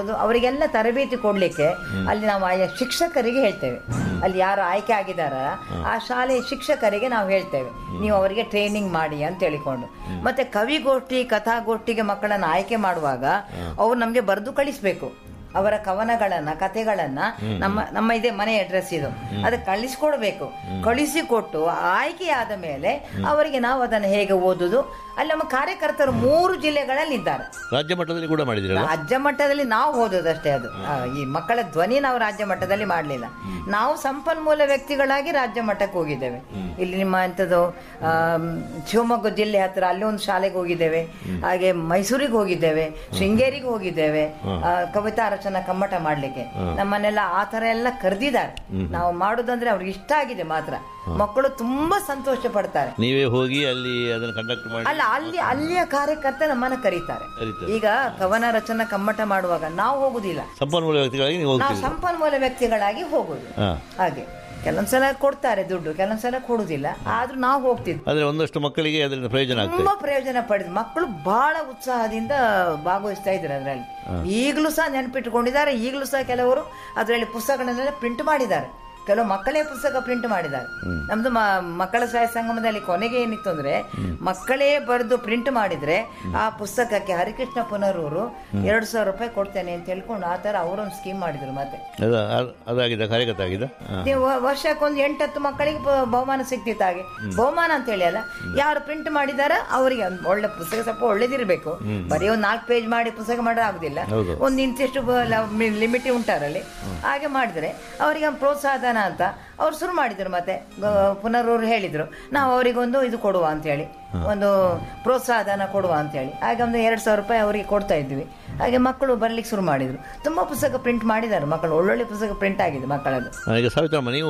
ಮಾಡೋದು ಅವರಿಗೆಲ್ಲ ತರಬೇತಿ ಕೊಡ್ಲಿಕ್ಕೆ ಅಲ್ಲಿ ನಾವು ಆಯಾ ಶಿಕ್ಷಕರಿಗೆ ಹೇಳ್ತೇವೆ ಅಲ್ಲಿ ಯಾರು ಆಯ್ಕೆ ಆಗಿದಾರ ಆ ಶಾಲೆಯ ಶಿಕ್ಷಕರಿಗೆ ನಾವು ಹೇಳ್ತೇವೆ ನೀವು ಅವರಿಗೆ ಟ್ರೈನಿಂಗ್ ಮಾಡಿ ಅಂತ ಹೇಳಿಕೊಂಡು ಮತ್ತೆ ಕವಿಗೋಷ್ಠಿ ಕಥಾಗೋಷ್ಠಿಗೆ ಮಕ್ಕಳನ್ನ ಆಯ್ಕೆ ಮಾಡುವಾಗ ಅವ್ರು ನಮ್ಗೆ ಬರೆದು ಕಳಿಸ್ಬೇಕು ಅವರ ಕವನಗಳನ್ನ ಕಥೆಗಳನ್ನ ನಮ್ಮ ನಮ್ಮ ಇದೆ ಮನೆ ಅಡ್ರೆಸ್ ಇದು ಅದಕ್ಕೆ ಕಳಿಸ್ಕೊಡ್ಬೇಕು ಕಳಿಸಿಕೊಟ್ಟು ಆಯ್ಕೆಯಾದ ಮೇಲೆ ಅವರಿಗೆ ನಾವು ಅದನ್ನು ಹೇಗೆ ಓದುದು ಅಲ್ಲಿ ನಮ್ಮ ಕಾರ್ಯಕರ್ತರು ಮೂರು ಜಿಲ್ಲೆಗಳಲ್ಲಿ ಇದ್ದಾರೆ ರಾಜ್ಯ ಮಟ್ಟದಲ್ಲಿ ಕೂಡ ಮಾಡಿದಿರಲ್ಲ ರಾಜ್ಯ ಮಟ್ಟದಲ್ಲಿ ನಾವು ಓದೋದಷ್ಟೇ ಅದು ಆ, ಈ ಮಕ್ಕಳ ಧ್ವನಿ ನಾವು ರಾಜ್ಯ ಮಟ್ಟದಲ್ಲಿ ಮಾಡಲಿಲ್ಲ ನಾವು ಸಂಪನ್ಮೂಲ ವ್ಯಕ್ತಿಗಳಾಗಿ ರಾಜ್ಯ ಮಟ್ಟಕ್ಕೆ ಹೋಗಿದ್ದೇವೆ ಇಲ್ಲಿ ನಿಮ್ಮ ಎಂಥದ್ದು ಆಮ್, ಶಿವಮೊಗ್ಗ ಜಿಲ್ಲೆ ಹತ್ರ ಅಲ್ಲಿ ಒಂದು ಶಾಲೆಗೆ ಹೋಗಿದ್ದೇವೆ ಹಾಗೆ ಮೈಸೂರಿಗೆ ಹೋಗಿದ್ದೇವೆ ಶೃಂಗೇರಿಗೆ ಹೋಗಿದ್ದೇವೆ ಆ, ಕವಿತಾ ರಚನಾ ಕಮ್ಮಟ ಮಾಡ್ಲಿಕ್ಕೆ ನಮ್ಮನ್ನೆಲ್ಲ ಆ ತರ ಎಲ್ಲ ಕರೆದಿದ್ದಾರೆ ನಾವು ಮಾಡುದಂದ್ರೆ ಅವ್ರಿಗೆ ಇಷ್ಟ ಆಗಿದೆ ಮಾತ್ರ ಮಕ್ಕಳು ತುಂಬಾ ಸಂತೋಷ ಪಡ್ತಾರೆ ನೀವೇ ಹೋಗಿ ಅಲ್ಲಿ ಅದನ್ನು ಕಂಡಕ್ಟ್ ಮಾಡಿ ಅಲ್ಲ ಅಲ್ಲಿ ಅಲ್ಲಿಯ ಕಾರ್ಯಕರ್ತ ನಮ್ಮನ್ನ ಕರೀತಾರೆ ಕರೀತಾರೆ. ಈಗ ಕವನ ರಚನಾ ಕಮ್ಮಟ ಮಾಡುವಾಗ ನಾವು ಹೋಗುದಿಲ್ಲ ಸಂಪನ್ಮೂಲ ವ್ಯಕ್ತಿಗಳಾಗಿ ನೀವು ನಾವು ಹೋಗ್ತೀವಿ ಸಂಪನ್ಮೂಲ ವ್ಯಕ್ತಿಗಳಾಗಿ ಹೋಗುದು ಹಾ ಹಾಗೆ ಕೆಲವೊಂದ್ಸಲ ಕೊಡ್ತಾರೆ ದುಡ್ಡು ಕೆಲವೊಂದ್ಸಲ ಕೊಡುದಿಲ್ಲ ಆದ್ರೂ ನಾವು ಹೋಗ್ತಿದ್ವಿ ಆದರೆ ಒಂದಷ್ಟು ಮಕ್ಕಳಿಗೆ ಅದರಿಂದ ಪ್ರಯೋಜನ ಆಗ್ತದೆ ತುಂಬಾ ಪ್ರಯೋಜನ ಪಡೆದು ಮಕ್ಕಳು ಬಹಳ ಉತ್ಸಾಹದಿಂದ ಭಾಗವಹಿಸ್ತಾ ಇದ್ದಾರೆ ಅದರಲ್ಲಿ ಈಗಲೂ ಸಹ ನೆನಪಿಟ್ಟುಕೊಂಡಿದ್ದಾರೆ ಈಗಲೂ ಸಹ ಕೆಲವರು ಅದರಲ್ಲಿ ಪುಸ್ತಕಗಳನ್ನೆಲ್ಲ ಪ್ರಿಂಟ್ ಮಾಡಿದ್ದಾರೆ ಕೆಲವು ಮಕ್ಕಳೇ ಪುಸ್ತಕ ಪ್ರಿಂಟ್ ಮಾಡಿದ್ದಾರೆ ನಮ್ದು ಮ- ಮಕ್ಕಳ ಸಾಹಿತ್ಯ ಸಂಗಮದಲ್ಲಿ ಕೊನೆಗೆ ಏನಿತ್ತು ಅಂದ್ರೆ ಮಕ್ಕಳೇ ಬರೆದು ಪ್ರಿಂಟ್ ಮಾಡಿದ್ರೆ ಆ ಪುಸ್ತಕಕ್ಕೆ ಹರಿಕೃಷ್ಣ ಪುನರೂರು ಎರಡು ಸಾವಿರ ರೂಪಾಯಿ ಕೊಡ್ತೇನೆ ಅಂತ ಹೇಳ್ಕೊಂಡು ಆ ತರ ಅವರೊಂದು ಸ್ಕೀಮ್ ಮಾಡಿದ್ರು ಮತ್ತೆ ಅದ ಅದ್- ಅದಾಗಿದೆ ಕಾರ್ಯಗತ ಆಗಿದೆ ಹಾಂ ನೀವು ವ- ವರ್ಷಕ್ಕೊಂದು ಎಂಟತ್ತು ಮಕ್ಕಳಿಗೆ ಪ- ಬಹುಮಾನ ಸಿಗ್ತಿತ್ತು ಹಾಗೆ ಬಹುಮಾನ ಅಂತ ಹೇಳಿ ಅಲ್ಲ ಯಾರು ಪ್ರಿಂಟ್ ಮಾಡಿದಾರ ಅವರಿಗೆ ಒಂದ್ ಒಳ್ಳೆ ಪುಸ್ತಕ ಸ್ವಲ್ಪ ಒಳ್ಳೇದಿರ್ಬೇಕು ಬರೀ ಒಂದ್ ನಾಲ್ಕು ಪೇಜ್ ಮಾಡಿ ಪುಸ್ತಕ ಮಾಡೋದು ಆಗುದಿಲ್ಲ ಹೌದು. ಒಂದು ಇಂತಿಷ್ಟು ಲಿಮಿಟ್ ಉಂಟಾರಲ್ಲಿ ಹಾಗೆ ಮಾಡಿದ್ರೆ ಅವರಿಗೆ ಒಂದು ಪ್ರೋತ್ಸಾಹಧನ ಅಂತ ಅವ್ರು ಶುರು ಮಾಡಿದ್ರು ಮತ್ತೆ ಗ- ಪುನರೂರು ಹೇಳಿದ್ರು ನಾವು ಅವರಿಗೊಂದು ಇದು ಕೊಡುವ ಅಂತ ಹೇಳಿ ಒಂದು ಪ್ರೋತ್ಸಾಹಧನ ಕೊಡುವ ಅಂತ ಹೇಳಿ ಹಾಗೆ ಒಂದು ಎರಡು ಸಾವಿರ ರೂಪಾಯಿ ಅವರಿಗೆ ಕೊಡ್ತಾ ಇದ್ವಿ ಹಾಗೆ ಮಕ್ಕಳು ಬರ್ಲಿಕ್ಕೆ ಶುರು ಮಾಡಿದ್ರು ತುಂಬಾ ಪುಸ್ತಕ ಪ್ರಿಂಟ್ ಮಾಡಿದ್ದಾರೆ ಮಕ್ಕಳು ಒಳ್ಳೊಳ್ಳೆ ಪುಸ್ತಕ ಪ್ರಿಂಟ್ ಆಗಿದೆ ಮಕ್ಕಳದ್ದು ಈಗ ಸಾವಿತ್ರಮ್ಮ ನೀವು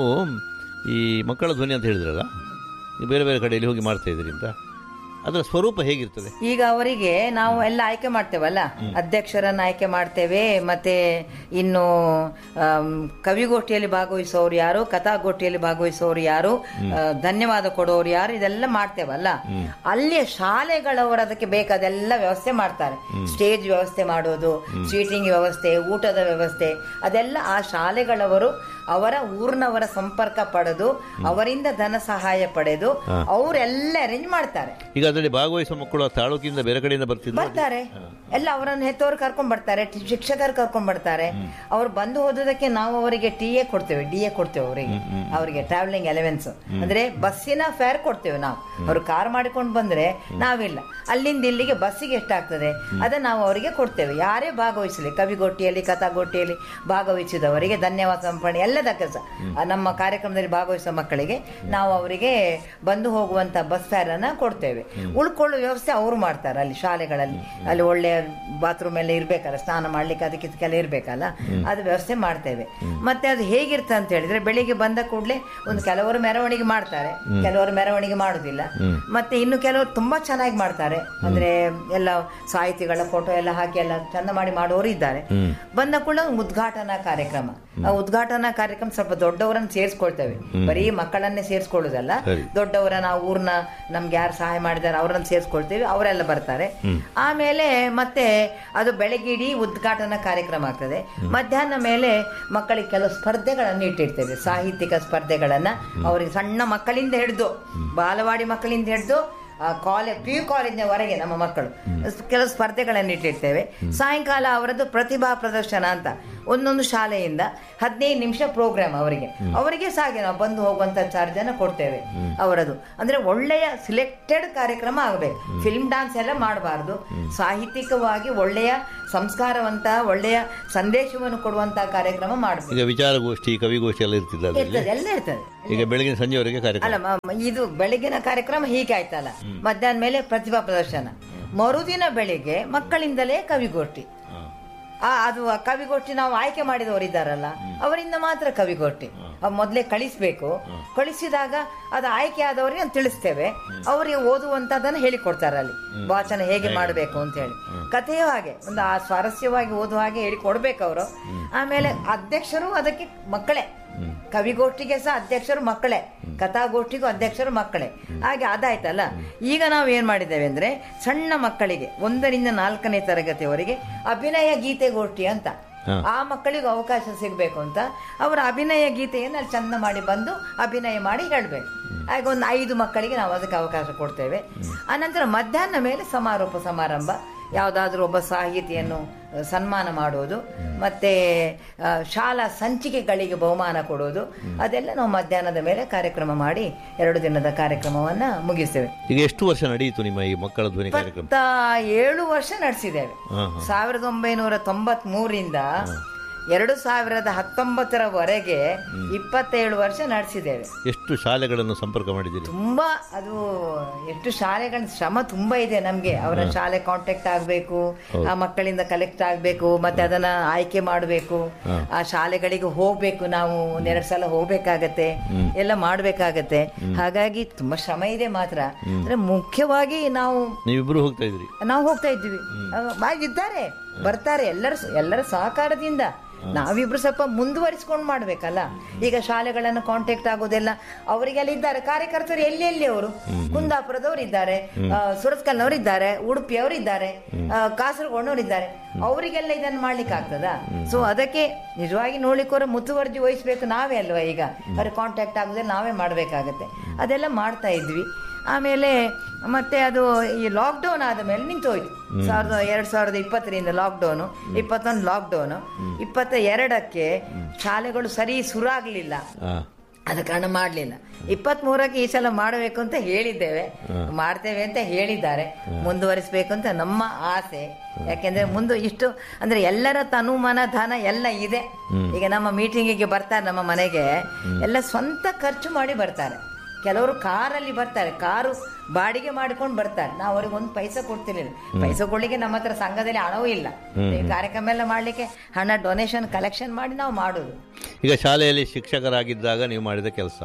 ಈ ಮಕ್ಕಳ ಧ್ವನಿ ಅಂತ ಹೇಳಿದ್ರಲ್ಲ ನೀವು ಬೇರೆ ಬೇರೆ ಕಡೆಯಲ್ಲಿ ಹೋಗಿ ಮಾಡ್ತಾ ಇದ್ದೀರಿ ಅಂತ ಅದರ ಸ್ವರೂಪ ಹೇಗಿರ್ತದೆ ಈಗ ಅವರಿಗೆ ನಾವು ಎಲ್ಲ ಆಯ್ಕೆ ಮಾಡ್ತೇವಲ್ಲ ಅಧ್ಯಕ್ಷರನ್ನ ಆಯ್ಕೆ ಮಾಡ್ತೇವೆ ಮತ್ತೆ ಇನ್ನು ಆಮ್, ಕವಿಗೋಷ್ಠಿಯಲ್ಲಿ ಭಾಗವಹಿಸೋರು ಯಾರು ಕಥಾಗೋಷ್ಠಿಯಲ್ಲಿ ಭಾಗವಹಿಸೋರು ಯಾರು ಆ, ಧನ್ಯವಾದ ಕೊಡೋರು ಯಾರು ಇದೆಲ್ಲ ಮಾಡ್ತೇವಲ್ಲ ಅಲ್ಲಿ ಶಾಲೆಗಳವರು ಅದಕ್ಕೆ ಬೇಕಾದೆಲ್ಲ ವ್ಯವಸ್ಥೆ ಮಾಡ್ತಾರೆ ಸ್ಟೇಜ್ ವ್ಯವಸ್ಥೆ ಮಾಡೋದು ಸೀಟಿಂಗ್ ವ್ಯವಸ್ಥೆ ಊಟದ ವ್ಯವಸ್ಥೆ ಅದೆಲ್ಲ ಆ ಶಾಲೆಗಳವರು ಅವರ ಊರಿನವರ ಸಂಪರ್ಕ ಪಡೆದು ಅವರಿಂದ ಧನ ಸಹಾಯ ಪಡೆದು ಅವರೆಲ್ಲ ಅರೇಂಜ್ ಮಾಡ್ತಾರೆ ಈಗ ಅದರಲ್ಲಿ ಭಾಗವಹಿಸುವ ಮಕ್ಕಳು ಆ ತಾಲೂಕಿಂದ ಬೇರೆ ಕಡೆಯಿಂದ ಬರ್ತಿದ್ರು ಬರ್ತಾರೆ ಎಲ್ಲ ಅವರನ್ನು ಹೆತ್ತವರು ಕರ್ಕೊಂಡ್ ಬರ್ತಾರೆ ಟಿ- ಶಿಕ್ಷಕರು ಕರ್ಕೊಂಡ್ ಬರ್ತಾರೆ ಅವ್ರು ಬಂದು ಹೋದದಕ್ಕೆ ನಾವು ಅವರಿಗೆ ಟಿ ಎ ಕೊಡ್ತೇವೆ ಡಿ ಎ ಕೊಡ್ತೇವೆ ಅವರಿಗೆ ಅವರಿಗೆ ಟ್ರಾವೆಲಿಂಗ್ ಎಲೆವೆನ್ಸ್ ಅಂದ್ರೆ ಬಸ್ಸಿನ ಫೇರ್ ಕೊಡ್ತೇವೆ ನಾವು ಅವ್ರು ಕಾರ್ ಮಾಡಿಕೊಂಡು ಬಂದ್ರೆ ನಾವಿಲ್ಲ ಅಲ್ಲಿಂದ ಇಲ್ಲಿಗೆ ಬಸ್ಸಿಗೆ ಎಷ್ಟಾಗ್ತದೆ ಅದನ್ನ ನಾವು ಅವರಿಗೆ ಕೊಡ್ತೇವೆ ಯಾರೇ ಭಾಗವಹಿಸಲಿ ಕವಿಗೋಷ್ಠಿಯಲ್ಲಿ ಕಥಾಗೋಷ್ಠಿಯಲ್ಲಿ ಭಾಗವಹಿಸಿದವರಿಗೆ ಧನ್ಯವಾದ ಸಂಪಣಿ ಎಲ್ಲದಕ್ಕೆ ಸಹ ಆ ನಮ್ಮ ಕಾರ್ಯಕ್ರಮದಲ್ಲಿ ಭಾಗವಹಿಸುವ ಮಕ್ಕಳಿಗೆ ನಾವು ಅವರಿಗೆ ಬಂದು ಹೋಗುವಂತ ಬಸ್ ಫೇರ್ ಅನ್ನ ಕೊಡ್ತೇವೆ ಉಳ್ಕೊಳ್ಳೋ ವ್ಯವಸ್ಥೆ ಅವರು ಮಾಡ್ತಾರೆ ಅಲ್ಲಿ ಶಾಲೆಗಳಲ್ಲಿ ಅಲ್ಲಿ ಒಳ್ಳೆಯ ಬಾತ್ರೂಮ್ ಎಲ್ಲ ಇರ್ಬೇಕಲ್ಲ ಸ್ನಾನ ಮಾಡ್ಲಿಕ್ಕೆ ಅದಕ್ಕೆ ಇದಕ್ಕೆಲ್ಲ ಇರ್ಬೇಕಲ್ಲ ಅದು ವ್ಯವಸ್ಥೆ ಮಾಡ್ತೇವೆ ಮತ್ತೆ ಅದು ಹೇಗಿರುತ್ತೆ ಅಂತ ಹೇಳಿದ್ರೆ ಬೆಳಿಗ್ಗೆ ಬಂದ ಕೂಡಲೇ ಒಂದು ಕೆಲವರು ಮೆರವಣಿಗೆ ಮಾಡ್ತಾರೆ ಕೆಲವರು ಮೆರವಣಿಗೆ ಮಾಡುದಿಲ್ಲ ಮತ್ತೆ ಇನ್ನು ಕೆಲವರು ತುಂಬಾ ಚೆನ್ನಾಗಿ ಮಾಡ್ತಾರೆ ಅಂದ್ರೆ ಎಲ್ಲ ಸಾಹಿತಿಗಳ ಫೋಟೋ ಎಲ್ಲ ಹಾಕಿ ಎಲ್ಲ ಚಂದ ಮಾಡಿ ಮಾಡೋರು ಇದ್ದಾರೆ ಬಂದ ಕೂಡ ಒಂದು ಉದ್ಘಾಟನಾ ಕಾರ್ಯಕ್ರಮ ಆ ಉದ್ಘಾಟನಾ ಕಾರ್ಯಕ್ರಮ ಸ್ವಲ್ಪ ದೊಡ್ಡವರನ್ನ ಸೇರಿಸ್ಕೊಳ್ತೇವೆ ಬರೀ ಮಕ್ಕಳನ್ನೇ ಸೇರಿಸ್ಕೊಳ್ಳೋದಲ್ಲ ಸರಿ. ದೊಡ್ಡವರನ್ನ ಊರ್ನ ನಮ್ಗೆ ಯಾರು ಸಹಾಯ ಮಾಡಿದ್ದಾರೆ ಅವರನ್ನ ಸೇರಿಸ್ಕೊಳ್ತೇವೆ ಅವರೆಲ್ಲ ಬರ್ತಾರೆ ಆಮೇಲೆ ಮತ್ತೆ ಅದು ಬೆಳಗ್ಗೆ ಇಡೀ ಉದ್ಘಾಟನಾ ಕಾರ್ಯಕ್ರಮ ಆಗ್ತದೆ ಮಧ್ಯಾಹ್ನ ಮೇಲೆ ಮಕ್ಕಳಿಗೆ ಕೆಲವು ಸ್ಪರ್ಧೆಗಳನ್ನು ಇಟ್ಟಿರ್ತೇವೆ ಸಾಹಿತ್ಯಿಕ ಸ್ಪರ್ಧೆಗಳನ್ನ ಅವರಿಗೆ ಸಣ್ಣ ಮಕ್ಕಳಿಂದ ಹಿಡಿದು ಬಾಲವಾಡಿ ಮಕ್ಕಳಿಂದ ಹಿಡಿದು ಕಾಲೇಜ್ ಪಿ ಯು ಕಾಲೇಜಿನವರೆಗೆ ನಮ್ಮ ಮಕ್ಕಳು ಕೆಲವು ಸ್ಪರ್ಧೆಗಳನ್ನು ಇಟ್ಟಿರ್ತೇವೆ ಸಾಯಂಕಾಲ ಅವರದ್ದು ಪ್ರತಿಭಾ ಪ್ರದರ್ಶನ ಅಂತ ಒಂದೊಂದು ಶಾಲೆಯಿಂದ ಹದಿನೈದು ನಿಮಿಷ ಪ್ರೋಗ್ರಾಮ್ ಅವರಿಗೆ ಅವರಿಗೆ ಸಹ ಹಾಗೆ ನಾವು ಬಂದು ಹೋಗುವಂತ ಚಾರ್ಜ್ ಅನ್ನ ಕೊಡ್ತೇವೆ ಅವರದು ಅಂದ್ರೆ ಒಳ್ಳೆಯ ಸಿಲೆಕ್ಟೆಡ್ ಕಾರ್ಯಕ್ರಮ ಆಗಬೇಕು ಫಿಲ್ಮ್ ಡಾನ್ಸ್ ಎಲ್ಲ ಮಾಡಬಾರ್ದು ಸಾಹಿತ್ಯಿಕವಾಗಿ ಒಳ್ಳೆಯ ಸಂಸ್ಕಾರವಂತ ಒಳ್ಳೆಯ ಸಂದೇಶವನ್ನು ಕೊಡುವಂತ ಕಾರ್ಯಕ್ರಮ ಮಾಡಬೇಕು ಈಗ ವಿಚಾರಗೋಷ್ಠಿ ಕವಿಗೋಷ್ಠಿ ಎಲ್ಲ ಇರ್ತಿಲ್ಲ ಅದರಲ್ಲಿ ಇರ್ತದೆ ಎಲ್ಲ ಇರ್ತದೆ ಈಗ ಬೆಳಗಿನ ಸಂಜೆವರೆಗೆ ಕಾರ್ಯಕ್ರಮ ಅಲ್ಲ ಮ- ಮ- ಇದು ಬೆಳಗಿನ ಕಾರ್ಯಕ್ರಮ ಹೀಗೆ ಆಯ್ತಲ್ಲ ಮಧ್ಯಾಹ್ನ ಮೇಲೆ ಪ್ರತಿಭಾ ಪ್ರದರ್ಶನ ಮರುದಿನ ಬೆಳಿಗ್ಗೆ ಮಕ್ಕಳಿಂದಲೇ ಕವಿಗೋಷ್ಠಿ ಹಾ. ಆ ಅದು ಆ ಕವಿಗೋಷ್ಠಿ ನಾವು ಆಯ್ಕೆ ಮಾಡಿದವರು ಇದ್ದಾರಲ್ಲ ಅವರಿಂದ ಮಾತ್ರ ಕವಿಗೋಷ್ಠಿ ಅವ್ ಮೊದಲೇ ಕಳಿಸ್ಬೇಕು ಕಳಿಸಿದಾಗ ಅದು ಆಯ್ಕೆ ಆದವರಿಗೆ ನಾವು ತಿಳಿಸ್ತೇವೆ ಅವರಿಗೆ ಓದುವಂತದನ್ನ ಹೇಳಿಕೊಡ್ತಾರೆ ಅಲ್ಲಿ ವಾಚನ ಹೇಗೆ ಮಾಡಬೇಕು ಅಂತ ಹೇಳಿ ಕಥೆಯೂ ಹಾಗೆ ಒಂದು ಆ ಸ್ವಾರಸ್ಯವಾಗಿ ಓದುವ ಹಾಗೆ ಹೇಳಿ ಕೊಡ್ಬೇಕು ಅವರು ಆಮೇಲೆ ಅಧ್ಯಕ್ಷರು ಅದಕ್ಕೆ ಮಕ್ಕಳೇ ಕವಿಗೋಷ್ಠಿಗೆ ಸಹ ಅಧ್ಯಕ್ಷರು ಮಕ್ಕಳೇ ಕಥಾಗೋಷ್ಠಿಗೂ ಅಧ್ಯಕ್ಷರು ಮಕ್ಕಳೇ ಹಾಗೆ ಅದಾಯ್ತಲ್ಲ ಈಗ ನಾವು ಏನ್ ಮಾಡಿದ್ದೇವೆ ಅಂದ್ರೆ ಸಣ್ಣ ಮಕ್ಕಳಿಗೆ ಒಂದರಿಂದ ನಾಲ್ಕನೇ ತರಗತಿಯವರೆಗೆ ಅಭಿನಯ ಗೀತೆಗೋಷ್ಠಿ ಅಂತ ಹಾ. ಆ ಮಕ್ಕಳಿಗೆ ಅವಕಾಶ ಸಿಗಬೇಕು ಅಂತ ಅವರ ಅಭಿನಯ ಗೀತೆಯನ್ನು ಅಲ್ಲಿ ಚಂದ ಮಾಡಿ ಬಂದು ಅಭಿನಯ ಮಾಡಿ ಹೇಳಬೇಕು ಆಗ ಒಂದು ಐದು ಮಕ್ಕಳಿಗೆ ನಾವು ಅದಕ್ಕೆ ಅವಕಾಶ ಕೊಡ್ತೇವೆ ಆನಂತರ ಮಧ್ಯಾಹ್ನ ಮೇಲೆ ಸಮಾರೋಪ ಸಮಾರಂಭ ಯಾವುದಾದ್ರೂ ಒಬ್ಬ ಸಾಹಿತಿಯನ್ನು ಅಹ್, ಸನ್ಮಾನ ಮಾಡೋದು ಮತ್ತೆ ಅಹ್, ಶಾಲಾ ಸಂಚಿಕೆಗಳಿಗೆ ಬಹುಮಾನ ಕೊಡೋದು ಅದೆಲ್ಲ ನಾವು ಮಧ್ಯಾಹ್ನದ ಮೇಲೆ ಕಾರ್ಯಕ್ರಮ ಮಾಡಿ ಎರಡು ದಿನದ ಕಾರ್ಯಕ್ರಮವನ್ನ ಮುಗಿಸ್ತೇವೆ ಈಗ ಎಷ್ಟು ವರ್ಷ ನಡೆಯಿತು ನಿಮ್ಮ ಈ ಮಕ್ಕಳ ಧ್ವನಿ ಕಾರ್ಯಕ್ರಮ ಇಪ್ಪತ್ತ ಏಳು ವರ್ಷ ನಡೆಸಿದ್ದೇವೆ ಹಾ, ಹಾ. ಸಾವಿರದ ಒಂಬೈನೂರ ತೊಂಬತ್ ಮೂರಿಂದ ಎರಡು ಸಾವಿರದ ಹತ್ತೊಂಬತ್ತರವರೆಗೆ ಇಪ್ಪತ್ತೇಳು ವರ್ಷ ನಡೆಸಿದ್ದೇವೆ ಎಷ್ಟು ಶಾಲೆಗಳನ್ನು ಸಂಪರ್ಕ ಮಾಡಿದ್ದೀರಿ ತುಂಬಾ ಅದು ಎಷ್ಟು ಶಾಲೆಗಳ ಶ್ರಮ ತುಂಬಾ ಇದೆ ನಮ್ಗೆ ಅವರ ಶಾಲೆ ಕಾಂಟ್ಯಾಕ್ಟ್ ಆಗ್ಬೇಕು ಆ ಮಕ್ಕಳಿಂದ ಕಲೆಕ್ಟ್ ಆಗ್ಬೇಕು ಮತ್ತೆ ಅದನ್ನ ಆಯ್ಕೆ ಮಾಡಬೇಕು ಆ ಶಾಲೆಗಳಿಗೆ ಹೋಗ್ಬೇಕು ನಾವು ಒಂದೆರಡು ಸಲ ಹೋಗ್ಬೇಕಾಗತ್ತೆ ಎಲ್ಲ ಮಾಡ್ಬೇಕಾಗತ್ತೆ ಹಾಗಾಗಿ ತುಂಬಾ ಶ್ರಮ ಇದೆ ಮಾತ್ರ ಅಂದ್ರೆ ಮುಖ್ಯವಾಗಿ ನಾವು ನೀವಿಬ್ರು ಹೋಗ್ತಾ ಇದ್ರಿ ನಾವು ಹೋಗ್ತಾ ಇದ್ವಿ ಅಹ್, ಇದ್ದಾರೆ ಬರ್ತಾರೆ ಎಲ್ಲರ ಎಲ್ಲರ ಸಹಕಾರದಿಂದ ನಾವಿಬ್ರು ಸ್ವಲ್ಪ ಮುಂದುವರಿಸ್ಕೊಂಡು ಮಾಡ್ಬೇಕಲ್ಲ ಈಗ ಶಾಲೆಗಳನ್ನು ಕಾಂಟ್ಯಾಕ್ಟ್ ಆಗೋದೆಲ್ಲ ಅವರಿಗೆಲ್ಲ ಇದ್ದಾರೆ ಕಾರ್ಯಕರ್ತರು ಎಲ್ಲಿ ಎಲ್ಲಿ ಅವರು ಕುಂದಾಪುರದವರು ಇದ್ದಾರೆ ಸುರತ್ಕಲ್ನವರು ಇದ್ದಾರೆ ಉಡುಪಿಯವರು ಇದ್ದಾರೆ ಕಾಸರಗೋಡ್ನವರು ಇದ್ದಾರೆ ಅವರಿಗೆಲ್ಲ ಇದನ್ನು ಮಾಡ್ಲಿಕ್ಕೆ ಆಗ್ತದಾ ಸೊ ಅದಕ್ಕೆ ನಿಜವಾಗಿ ನೋಡ್ಲಿಕ್ಕೆ ಮುತುವರ್ಜಿ ವಹಿಸ್ಬೇಕು ನಾವೇ ಅಲ್ವಾ ಈಗ ಅವ್ರಿಗೆ ಕಾಂಟ್ಯಾಕ್ಟ್ ಆಗೋದೆಲ್ಲ ನಾವೇ ಮಾಡ್ಬೇಕಾಗತ್ತೆ ಅದೆಲ್ಲ ಮಾಡ್ತಾ ಇದ್ವಿ ಆಮೇಲೆ ಮತ್ತೆ ಅದು ಈ ಲಾಕ್ಡೌನ್ ಆದ ಮೇಲೆ ನಿಂತೋಯ್ತು ಸಾವಿರದ ಎರಡ್ ಸಾವಿರದ ಇಪ್ಪತ್ತರಿಂದ ಲಾಕ್ಡೌನ್ ಇಪ್ಪತ್ತೊಂದು ಲಾಕ್ಡೌನ್ ಇಪ್ಪತ್ತ ಎರಡಕ್ಕೆ ಶಾಲೆಗಳು ಸರಿ ಸುರಾಗ್ಲಿಲ್ಲ ಆ, ಆದ ಕಾರಣ ಮಾಡಲಿಲ್ಲ ಇಪ್ಪತ್ತ್ ಮೂರಕ್ಕೆ ಈ ಸಲ ಮಾಡಬೇಕು ಅಂತ ಹೇಳಿದ್ದೇವೆ ಮಾಡ್ತೇವೆ ಅಂತ ಹೇಳಿದ್ದಾರೆ ಮುಂದುವರಿಸಬೇಕು ಅಂತ ನಮ್ಮ ಆಸೆ ಯಾಕೆಂದ್ರೆ ಮುಂದೆ ಇಷ್ಟು ಅಂದ್ರೆ ಎಲ್ಲರ ತನು ಮನ ಧನ ಎಲ್ಲ ಇದೆ ಈಗ ನಮ್ಮ ಮೀಟಿಂಗಿಗೆ ಬರ್ತಾರೆ ನಮ್ಮ ಮನೆಗೆ ಎಲ್ಲ ಸ್ವಂತ ಖರ್ಚು ಮಾಡಿ ಬರ್ತಾರೆ ಕೆಲವರು ಕಾರಲ್ಲಿ ಬರ್ತಾರೆ ಕಾರು ಬಾಡಿಗೆ ಮಾಡಿಕೊಂಡು ಬರ್ತಾರೆ ನಾವು ಅವ್ರಿಗೆ ಒಂದು ಪೈಸಾ ಕೊಡ್ತಿರ್ಲಿಲ್ಲ ಪೈಸಾ ಕೊಡ್ಲಿಕ್ಕೆ ನಮ್ಮ ಹತ್ರ ಸಂಘದಲ್ಲಿ ಹಣವೂ ಇಲ್ಲ ಈ ಕಾರ್ಯಕ್ರಮ ಎಲ್ಲ ಮಾಡ್ಲಿಕ್ಕೆ ಹಣ ಡೊನೇಷನ್ ಕಲೆಕ್ಷನ್ ಮಾಡಿ ನಾವು ಮಾಡೋದು ಈಗ ಶಾಲೆಯಲ್ಲಿ ಶಿಕ್ಷಕರಾಗಿದ್ದಾಗ ನೀವು ಮಾಡಿದ ಕೆಲಸ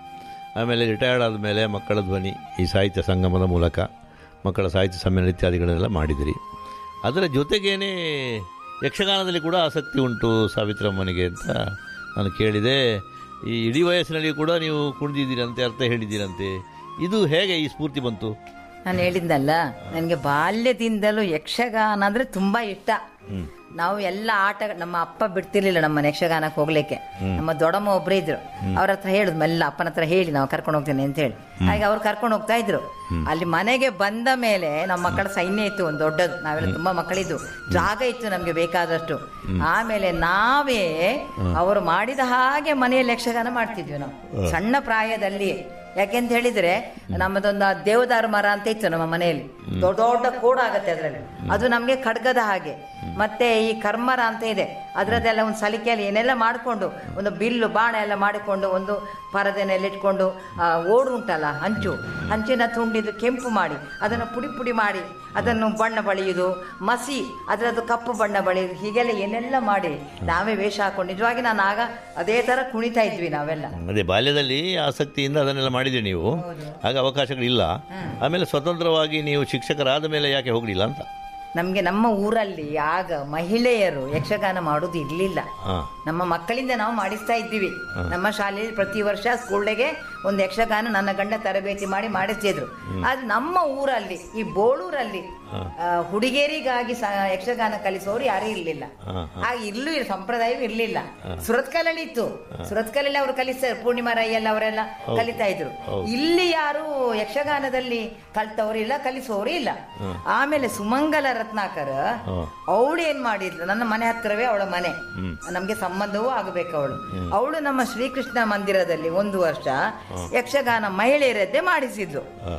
ಆಮೇಲೆ ರಿಟೈರ್ಡ್ ಆದಮೇಲೆ ಮಕ್ಕಳ ಧ್ವನಿ ಈ ಸಾಹಿತ್ಯ ಸಂಗಮದ ಮೂಲಕ ಮಕ್ಕಳ ಸಾಹಿತ್ಯ ಸಮ್ಮೇಳನ ಇತ್ಯಾದಿಗಳನ್ನೆಲ್ಲ ಮಾಡಿದಿರಿ ಅದರ ಜೊತೆಗೇನೆ ಯಕ್ಷಗಾನದಲ್ಲಿ ಕೂಡ ಆಸಕ್ತಿ ಉಂಟು ಸಾವಿತ್ರಮ್ಮನಿಗೆ ಅಂತ ನಾನು ಕೇಳಿದೆ ಈ ಇಡೀ ವಯಸ್ಸಿನಲ್ಲಿ ಕೂಡ ನೀವು ಕುಣಿದಿದ್ದೀರಂತೆ ಅರ್ಥ ಹೇಳಿದ್ದೀರಂತೆ ಇದು ಹೇಗೆ ಈ ಸ್ಫೂರ್ತಿ ಬಂತು ನಾನು ಹೇಳಿದ್ನಲ್ಲ ನನಗೆ ಬಾಲ್ಯದಿಂದಲೂ ಯಕ್ಷಗಾನ ಅಂದ್ರೆ ತುಂಬಾ ಇಷ್ಟ ನಾವು ಎಲ್ಲ ಆಟ ನಮ್ಮ ಅಪ್ಪ ಬಿಡ್ತಿರ್ಲಿಲ್ಲ ನಮ್ಮನ್ನ ಯಕ್ಷಗಾನಕ್ಕೆ ಹೋಗ್ಲಿಕ್ಕೆ ನಮ್ಮ ದೊಡ್ಡಮ್ಮ ಒಬ್ರು ಇದ್ರು ಅವ್ರ ಹತ್ರ ಹೇಳುದು ಮೆಲ್ಲ ಅಪ್ಪನ ಹತ್ರ ಹೇಳಿ ನಾವು ಕರ್ಕೊಂಡು ಹೋಗ್ತೇನೆ ಅಂತ ಹೇಳಿ ಹಾಗೆ ಅವ್ರು ಕರ್ಕೊಂಡು ಹೋಗ್ತಾ ಇದ್ರು ಅಲ್ಲಿ ಮನೆಗೆ ಬಂದ ಮೇಲೆ ನಮ್ಮ ಮಕ್ಕಳ ಸೈನ್ಯ ಇತ್ತು ಒಂದು ದೊಡ್ಡದು ನಾವೆಲ್ಲ ತುಂಬಾ ಮಕ್ಕಳಿದ್ದು ಜಾಗ ಇತ್ತು ನಮ್ಗೆ ಬೇಕಾದಷ್ಟು ಆಮೇಲೆ ನಾವೇ ಅವರು ಮಾಡಿದ ಹಾಗೆ ಮನೆಯಲ್ಲಿ ಯಕ್ಷಗಾನ ಮಾಡ್ತಿದ್ವಿ ನಾವು ಸಣ್ಣ ಪ್ರಾಯದಲ್ಲಿ ಯಾಕೆಂತ ಹೇಳಿದ್ರೆ ನಮ್ಮದೊಂದು ದೇವದಾರು ಮರ ಅಂತ ಇತ್ತು ನಮ್ಮ ಮನೆಯಲ್ಲಿ ದೊಡ್ಡ ದೊಡ್ಡ ಕೋಡ ಆಗತ್ತೆ ಅದರಲ್ಲಿ ಅದು ನಮ್ಗೆ ಖಡ್ಗದ ಹಾಗೆ ಮತ್ತೆ ಈ ಕರ್ಮರ ಅಂತ ಇದೆ ಅದರದ್ದೆಲ್ಲ ಒಂದು ಸಲಿಕೆಯಲ್ಲಿ ಏನೆಲ್ಲ ಮಾಡಿಕೊಂಡು ಒಂದು ಬಿಲ್ಲು ಬಾಣ ಎಲ್ಲ ಮಾಡಿಕೊಂಡು ಒಂದು ಪರದೆನೆಲ್ಲ ಇಟ್ಕೊಂಡು ಆ, ಓಡು ಉಂಟಲ್ಲ ಹಂಚು ಹಂಚಿನ ತುಂಡಿದ್ದು ಕೆಂಪು ಮಾಡಿ ಅದನ್ನು ಪುಡಿ ಪುಡಿ ಮಾಡಿ ಅದನ್ನು ಬಣ್ಣ ಬಳಿಯುವುದು ಮಸಿ ಅದರದ್ದು ಕಪ್ಪು ಬಣ್ಣ ಬಳಿಯುವುದು ಹೀಗೆಲ್ಲ ಏನೆಲ್ಲ ಮಾಡಿ ನಾವೇ ವೇಷ ಹಾಕೊಂಡು ನಿಜವಾಗಿ ನಾನು ಆಗ ಅದೇ ತರ ಕುಣಿತಾ ಇದ್ವಿ ನಾವೆಲ್ಲ ಅದೇ ಬಾಲ್ಯದಲ್ಲಿ ಆಸಕ್ತಿಯಿಂದ ಅದನ್ನೆಲ್ಲ ಮಾಡಿದ್ರಿ ನೀವು ಆಗ ಅವಕಾಶಗಳಿಲ್ಲ ಆಮೇಲೆ ಸ್ವತಂತ್ರವಾಗಿ ನೀವು ಶಿಕ್ಷಕರಾದ ಮೇಲೆ ಯಾಕೆ ಹೋಗಲಿಲ್ಲ ಅಂತ ನಮ್ಗೆ ನಮ್ಮ ಊರಲ್ಲಿ ಆಗ ಮಹಿಳೆಯರು ಯಕ್ಷಗಾನ ಮಾಡೋದು ಇರ್ಲಿಲ್ಲ ಹಾಂ ನಮ್ಮ ಮಕ್ಕಳಿಂದ ನಾವು ಮಾಡಿಸ್ತಾ ಇದ್ದೀವಿ ನಮ್ಮ ಶಾಲೆಯಲ್ಲಿ ಪ್ರತಿ ವರ್ಷ ಸ್ಕೂಲ್ಗೆ ಒಂದು ಯಕ್ಷಗಾನ ನನ್ನ ಗಂಡ ತರಬೇತಿ ಮಾಡಿ ಮಾಡಿಸ್ತಿದ್ರು ಆದ್ರೆ ನಮ್ಮ ಊರಲ್ಲಿ ಈ ಬೋಳೂರಲ್ಲಿ ಆ, ಹುಡುಗಿಯರಿಗಾಗಿ ಸ- ಯಕ್ಷಗಾನ ಕಲಿಸೋರು ಯಾರೂ ಇರ್ಲಿಲ್ಲ ಹಾಂ ಆಗ ಇಲ್ಲೂ ಇರ್- ಸಂಪ್ರದಾಯವೂ ಇರ್ಲಿಲ್ಲ ಸುರತ್ಕಲಲ್ಲಿ ಇತ್ತು ಸುರತ್ಕಲಲ್ಲಿ ಅವರು ಕಲಿಸ್ತಾರೆ ಪೂರ್ಣಿಮಾ ರೈ ಎಲ್ಲ ಅವರೆಲ್ಲ ಕಲಿತಾ ಇದ್ರು ಇಲ್ಲಿ ಯಾರು ಯಕ್ಷಗಾನದಲ್ಲಿ ಕಲ್ತವ್ರು ಇಲ್ಲ ಕಲಿಸೋರು ಇಲ್ಲ ಆಮೇಲೆ ಸುಮಂಗಲ ರತ್ನಾಕರ್ ಹಾಂ ಅವಳು ಏನ್ ಮಾಡಿದ್ಲು ನನ್ನ ಮನೆ ಹತ್ರವೇ ಅವಳ ಮನೆ ನಮ್ಗೆ ಸಂಬಂಧವೂ ಆಗಬೇಕು ಅವಳು ಅವಳು ನಮ್ಮ ಶ್ರೀಕೃಷ್ಣ ಮಂದಿರದಲ್ಲಿ ಒಂದು ವರ್ಷ ಯಕ್ಷಗಾನ ಮಹಿಳೆಯರದ್ದೇ ಮಾಡಿಸಿದ್ಲು ಹಾಂ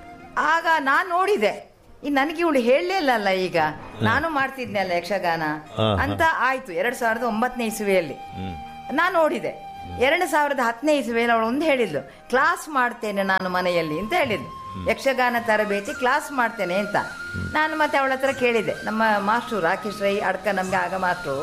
ಆಗ ನಾನ್ ನೋಡಿದೆ ಈ ನನಗೆ ಇವಳು ಹೇಳಲೇ ಇಲ್ಲಲ್ಲ ಈಗ ನಾನು ಮಾಡ್ತಿದ್ನಲ್ಲ ಯಕ್ಷಗಾನ ಹಾ, ಅಂತ ಆಯ್ತು ಎರಡ್ ಸಾವಿರದ ಒಂಬತ್ತನೇ ಇಸುವೆಯಲ್ಲಿ ಹ್ಞೂ ನಾನು ನೋಡಿದೆ ಎರಡು ಸಾವಿರದ ಹತ್ತನೇ ಇಸುವೆಯಲ್ಲಿ ಅವಳು ಒಂದು ಹೇಳಿದ್ಲು ಕ್ಲಾಸ್ ಮಾಡ್ತೇನೆ ನಾನು ಮನೆಯಲ್ಲಿ ಅಂತ ಹೇಳಿದ್ಲು ಯಕ್ಷಗಾನ ತರಬೇತಿ ಕ್ಲಾಸ್ ಮಾಡ್ತೇನೆ ಅಂತ ನಾನು ಮತ್ತೆ ಅವಳ ಹತ್ರ ಕೇಳಿದೆ ನಮ್ಮ ಮಾಸ್ಟ್ರು ರಾಕೇಶ್ ರೈ ಅಡ್ಕ ನಮ್ಗೆ ಆಗ ಮಾಸ್ಟ್ರು